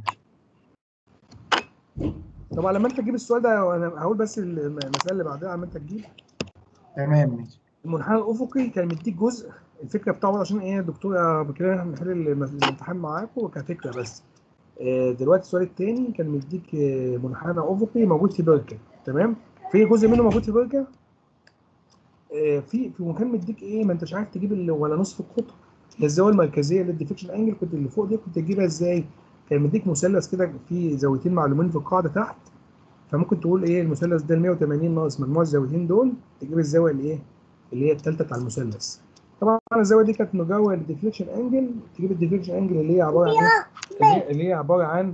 طبعا لما انت تجيب السؤال ده انا هقول بس الم- المساله اللي بعدها لما انت تجيب تمام ماشي المنحنى الافقي كان مديك جزء الفكره بتاعه عشان ايه الدكتور كده احنا بنحل الم- الامتحان معاكم كفكره بس آه، دلوقتي السؤال الثاني كان مديك آه، منحنى افقي موجود في بركه تمام في جزء منه موجود في بركه آه، في في مكان مديك ايه ما انتش عارف تجيب ال- ولا نصف القطر هي الزاويه المركزيه للديفكشن انجل كنت اللي فوق دي كنت تجيبها ازاي كان مديك مثلث كده فيه زاويتين معلومين في القاعده تحت فممكن تقول ايه المثلث ده ال 180 ناقص مجموع الزاويتين دول تجيب الزاويه اللي ايه اللي هي الثالثه بتاع المثلث طبعا الزاويه دي كانت مجاوره للديفليكشن انجل تجيب الديفليكشن انجل اللي هي عباره عن ايه اللي هي- اللي هي عباره عن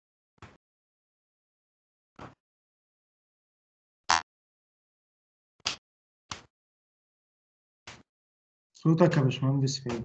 صوتك يا باشمهندس فين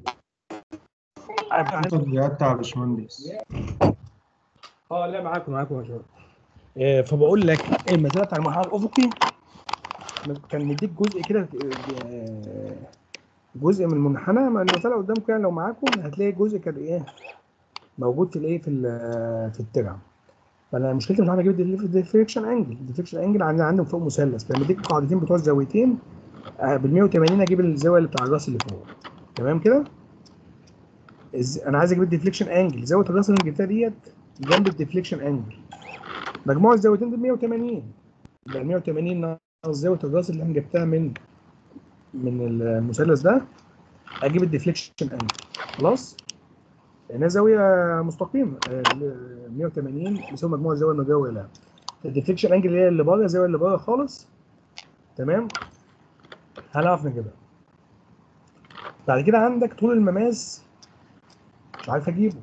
صوتك بيقطع يا باشمهندس اه لا معاكم معاكم يا شباب آه، فبقول لك المساله بتاع المنحنى الافقي كان مديك جزء كده آه، جزء من المنحنى ما المساله قدامكم يعني لو معاكم هتلاقي جزء كان ايه موجود في الايه في ال- في الترع فانا مشكلتي ان انا اجيب الديفليكشن انجل الديفليكشن انجل عندي عندهم فوق مثلث فلما اديك قاعدتين بتوع الزاويتين بال 180 اجيب الزاويه اللي بتاع الراس اللي فوق تمام كده إز- انا عايز اجيب الديفليكشن انجل زاويه الراس اللي جبتها ديت جنب الديفليكشن انجل مجموع الزاويتين دول 180 يبقى 180 ناقص زاويه الراس اللي انا جبتها من من المثلث ده اجيب الديفليكشن انجل خلاص لانها زاويه مستقيمه آه، 180 بيساوي مجموع الزاويه المجاوره لها الديفليكشن انجل اللي هي اللي بره الزاويه اللي بره خالص تمام هنعرف نجيبها بعد كده عندك طول المماس مش عارف اجيبه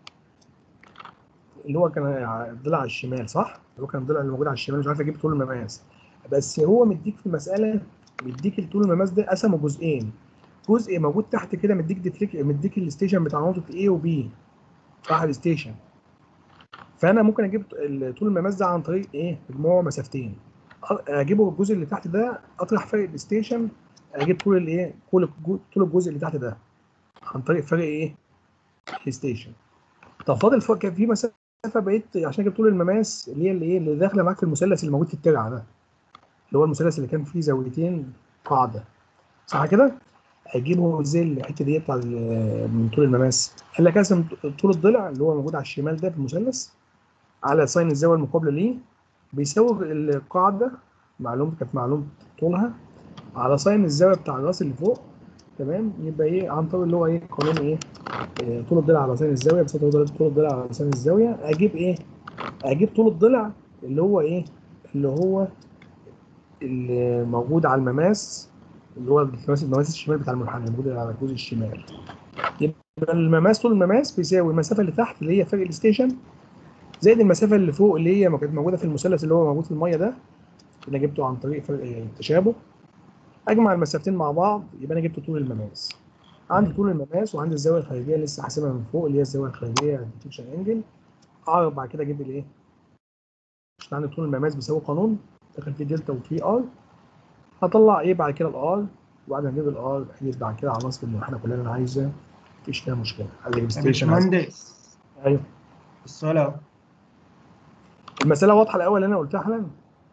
اللي هو كان الضلع على الشمال صح؟ اللي هو كان الضلع اللي موجود على الشمال مش عارف اجيب طول المماس بس هو مديك في المساله مديك طول المماس ده قسمه جزئين جزء موجود تحت كده مديك ديفليك مديك الستيشن بتاع نقطه A و B صح الستيشن فانا ممكن اجيب ال- طول المماس ده عن طريق ايه؟ مجموع مسافتين أ- اجيبه الجزء اللي تحت ده اطرح فرق الستيشن اجيب طول الايه؟ كل الجو- طول الجزء اللي تحت ده عن طريق فرق ايه؟ الستيشن طب فاضل فوق كان في مسافه بقيت عشان اجيب طول المماس اللي هي اللي ايه اللي داخله معاك في المثلث اللي موجود في الترعه ده اللي هو المثلث اللي كان فيه زاويتين قاعده صح كده؟ هجيبه ازاي الحته دي بتاع ال- من طول المماس قال لك اقسم طول الضلع اللي هو موجود على الشمال ده في المثلث على ساين الزاويه المقابله ليه بيساوي القاعده معلومه كانت معلومه طولها على ساين الزاويه بتاع الراس اللي فوق تمام يبقى ايه عن طريق اللي هو ايه قانون ايه آه، طول الضلع على ساين الزاويه بس طول طول الضلع على ساين الزاويه اجيب ايه اجيب طول الضلع اللي هو ايه اللي هو اللي موجود على المماس اللي هو المماس المماس الشمال بتاع المنحنى الموجود على الجزء الشمال يبقى المماس طول المماس بيساوي المسافه اللي تحت اللي هي فرق الستيشن زائد المسافه اللي فوق اللي هي كانت موجوده في المثلث اللي هو موجود في الميه ده اللي أنا جبته عن طريق فرق آه، التشابه اجمع المسافتين مع بعض يبقى انا جبت طول المماس عندي طول المماس وعندي الزاويه الخارجيه لسه حاسبها من فوق اللي هي الزاويه الخارجيه ديتكشن انجل اعرف بعد كده اجيب الايه عشان عندي طول المماس بيساوي قانون داخل فيه دلتا وفي ار هطلع ايه بعد كده الار وبعد ما اجيب الار اجيب بعد كده عناصر المنحنى كلها اللي انا عايزها مفيش فيها مشكله عايز اجيب يا ستيشن عايز- باشمهندس ايوه الصلاة المساله واضحه الاول اللي انا قلتها حالا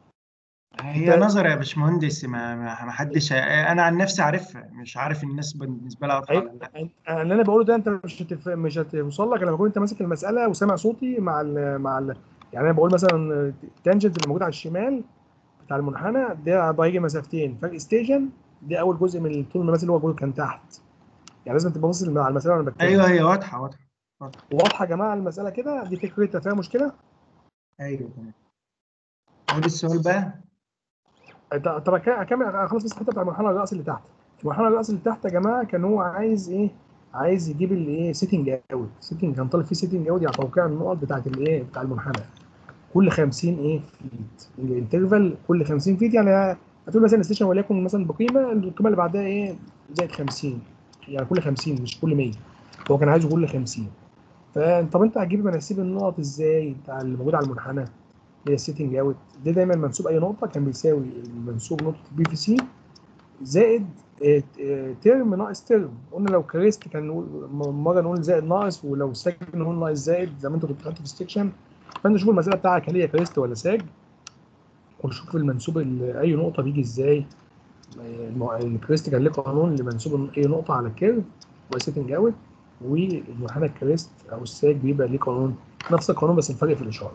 هي نظر يا باشمهندس ما ما ما حدش انا عن نفسي عارفها مش عارف الناس بالنسبه لها واضحه ولا لا أنت- اللي انا بقوله ده انت مش هتف... مش هتوصل لك لما تكون انت ماسك المساله وسامع صوتي مع ال... مع ال... يعني انا بقول مثلا التانجنت اللي موجود على الشمال بتاع المنحنى ده بيجي مسافتين فرق ستيشن دي اول جزء من طول المماس اللي هو جزء كان تحت يعني لازم تبقى باصص على المساله وانا بتكلم ايوه هي واضحه واضحه واضحه يا جماعه المساله كده دي فكرتها فيها مشكله ايوه تمام قول السؤال بقى طب طب أك- اكمل اخلص بس الحته بتاع المنحنى الراس اللي تحت المنحنى الراس اللي تحت يا جماعه كان هو عايز ايه عايز يجيب الايه سيتنج اوت سيتنج كان طالب فيه سيتنج اوت يعني توقيع النقط بتاعت الايه بتاع المنحنى كل 50 ايه فيت الانترفال كل 50 فيت يعني هتقول مثلا ستيشن وليكن مثلا بقيمه القيمه اللي بعدها ايه زائد 50 يعني كل 50 مش كل 100 هو كان عايزه كل 50 فطب انت هتجيب مناسيب النقط ازاي بتاع اللي موجود على المنحنى اللي هي السيتنج اوت ده دايما منسوب اي نقطه كان بيساوي منسوب نقطه بي في سي زائد آه، آه، ترم ناقص ترم قلنا لو كريست كان نقول م- مره نقول زائد ناقص ولو ساج نقول ناقص زائد زي ما انت كنت خدت في السكشن فانت شوف المساله بتاعك هل هي كريست ولا ساج وشوف المنسوب ال- اي نقطه بيجي ازاي آه، الم- الكريست كان ليه قانون لمنسوب اي نقطه على الكيرف وسيتنج اوت والمنحنى الكريست او الساج بيبقى ليه قانون نفس القانون بس الفرق في الاشاره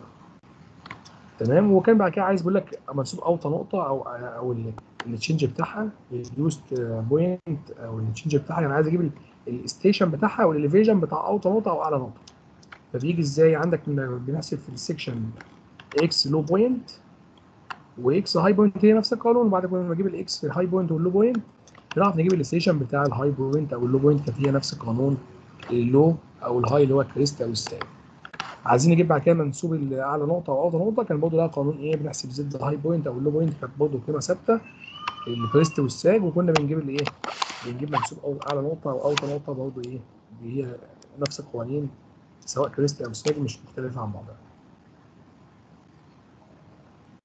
تمام وكان بعد كده عايز بيقول لك منسوب اوطى نقطه او او ال- التشينج بتاعها الريديوست بوينت او التشينج بتاعها يعني عايز اجيب ال- الستيشن بتاعها والاليفيشن بتاع اوطى نقطه او اعلى نقطه فبيجي ازاي عندك من- بنحسب في السكشن اكس لو بوينت واكس هاي بوينت هي نفس القانون وبعد كده لما نجيب الاكس في الهاي بوينت واللو بوينت نعرف نجيب الستيشن بتاع الهاي بوينت او اللو بوينت كانت هي نفس القانون اللو او الهاي اللي هو الكريست او الساج عايزين نجيب بعد كده منسوب الاعلى نقطه او اوطى نقطه كان برضه لها قانون ايه بنحسب زد الهاي بوينت او اللو بوينت كانت برضه قيمه ثابته الكريست والساج وكنا بنجيب الايه بنجيب منسوب أو اعلى نقطه او اوطى نقطه برضه ايه هي نفس القوانين سواء كريست او ساج مش مختلفه عن بعضها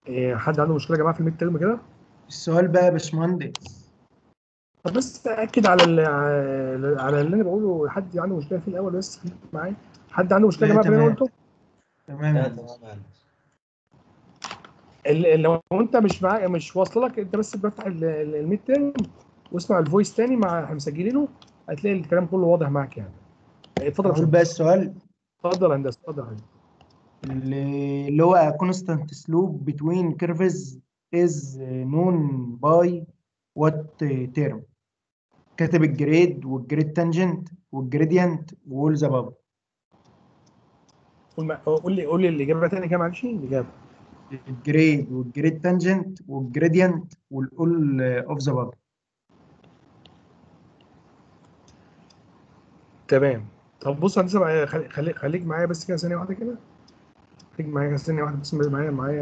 إيه، حد عنده مشكله يا جماعه في الميد ترم كده السؤال بقى يا باشمهندس طب بس اكد على ال- على على اللي انا بقوله حد عنده مشكله في الاول بس خليك معايا حد عنده مشكله يا لا، جماعه في اللي انا تمام. قلته تمام يا لا هندسة. تمام يا هندسة ال- لو انت مش معايا مش واصل لك انت بس بفتح ال- ال- الميد ترم واسمع الفويس تاني مع احنا مسجلينه هتلاقي الكلام كله واضح معاك يعني اتفضل يا اقول باشمهندس. بقى السؤال اتفضل يا هندسه اتفضل يا هندسه اللي اللي هو constant slope between curves is known by what term كاتب الجريد والجريد تانجنت والجريدينت وول ذا باب قول ما- قول لي قول لي الاجابه تاني كده معلش الاجابه الجريد والجريد تانجنت والجريدينت والاول اوف ذا باب تمام طب بص يا هندسه معايا- خلي خلي خليك معايا بس كده ثانيه واحده كده خليك معايا ثانيه واحده بس معايا معايا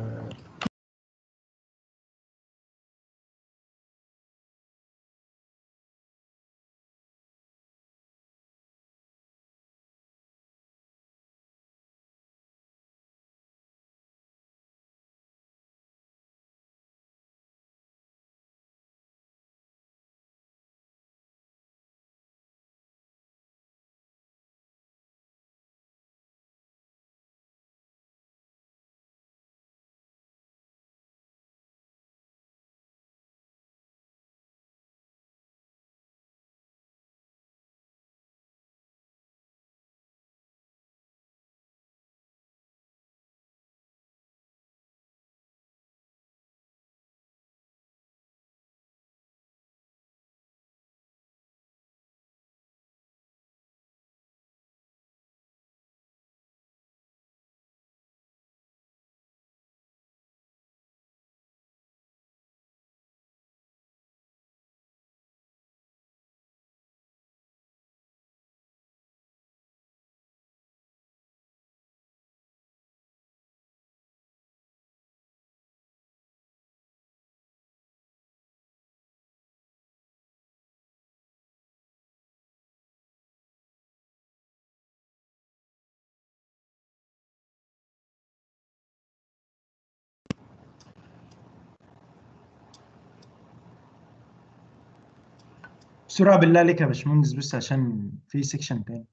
بسرعة بالله عليك يا باشمهندس بس عشان في سيكشن تاني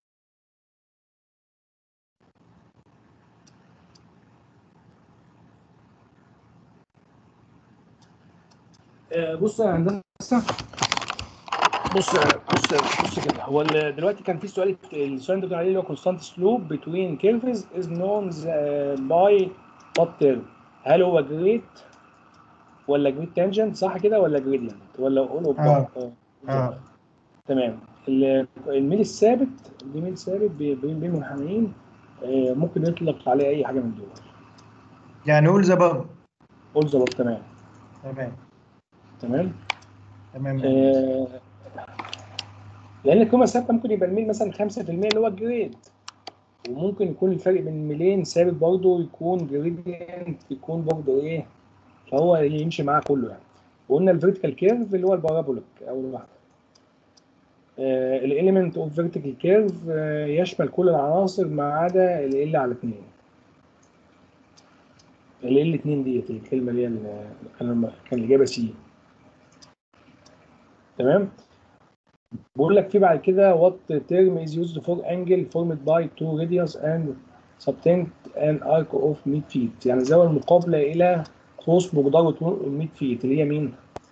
آه، بص يا هندسه بص بص بص كده هو ال- دلوقتي كان في سؤال السؤال اللي بتقول عليه اللي هو كونستانت سلوب بتوين كيرفز از نون باي وات تيرم هل هو جريد ولا جريد تانجنت صح كده ولا جريدينت ولا قول آه. اه اه تمام ال- الميل الثابت دي ميل ثابت بي- بين بين منحنيين آه، ممكن يطلق عليه اي حاجه من دول يعني قول ذا باب قول ظبط تمام تمام تمام تمام آه، لان القيمه الثابته ممكن يبقى الميل مثلا 5% اللي هو الجريد وممكن يكون الفرق بين الميلين ثابت برضه يكون جريدينت يكون برضه ايه فهو يمشي معاه كله يعني وقلنا الفيرتيكال كيرف اللي هو البارابوليك اول واحده الاليمنت اوف فيرتيكال كيرف يشمل كل العناصر ما عدا ال ال على 2 ال ال 2 ديت الكلمه اللي هي ال- كان كان الاجابه سي تمام بقول لك في بعد كده what term is used for angle formed by two radius and subtend an arc of 100 feet يعني زاوية المقابلة إلى قوس مقداره 100 feet اللي هي مين؟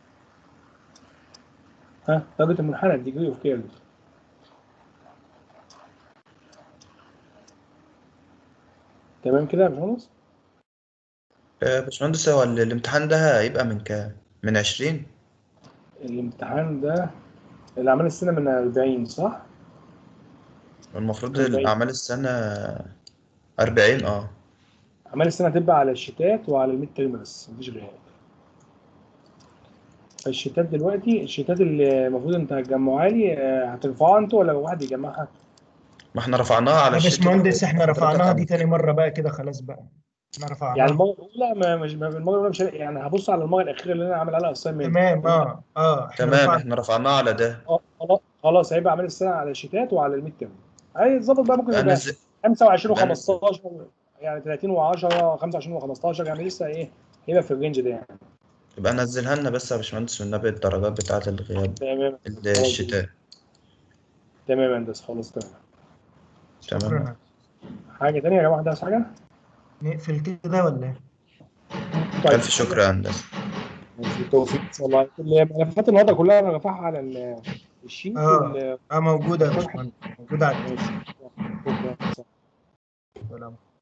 ها درجة المنحنى degree of curve تمام كده يا باشمهندس؟ آه، باشمهندس هو ال- الامتحان ده هيبقى من كام؟ من 20 الامتحان ده الأعمال السنة من 40 صح؟ المفروض 40. أعمال السنة 40 اه أعمال السنة هتبقى على الشتات وعلى الميد ترم بس مفيش غياب فالشتات دلوقتي الشتات اللي المفروض انت هتجمعها لي آه، هترفعها انتوا ولا واحد يجمعها؟ ما احنا رفعناها على يا الشيت باشمهندس احنا حضرتك رفعناها دي عملت. تاني مرة بقى كده خلاص بقى احنا رفعناها يعني المرة الأولى ما مش ما- المرة الأولى مش هلاقي- يعني هبص على المرة الأخيرة اللي أنا عامل عليها أسايمنت تمام اه اه احنا تمام رفعنا احنا رفعناها على ده خلاص خلاص هيبقى أعمال السنة على الشتات وعلى الميد ترم هيتظبط بقى ممكن يبقى أنزل 25 بنزل. و15 يعني 30 و10 25 و15 يعني لسه ايه هيبقى في الرينج ده يعني يبقى نزلها لنا بس يا باشمهندس والنبي الدرجات بتاعة الغياب تمام الشتاء تمام يا هندسه خلاص تمام تمام شكرا حاجه ثانيه يا جماعه ده حاجه نقفل كده ولا ايه؟ ألف شكر يا هندسة ماشي، بالتوفيق ان شاء الله كل الملفات النهارده كلها انا رافعها على ال- الشيت آه. وال- اه موجودة يا باشمهندس موجودة على ماشي. شكرا. السلام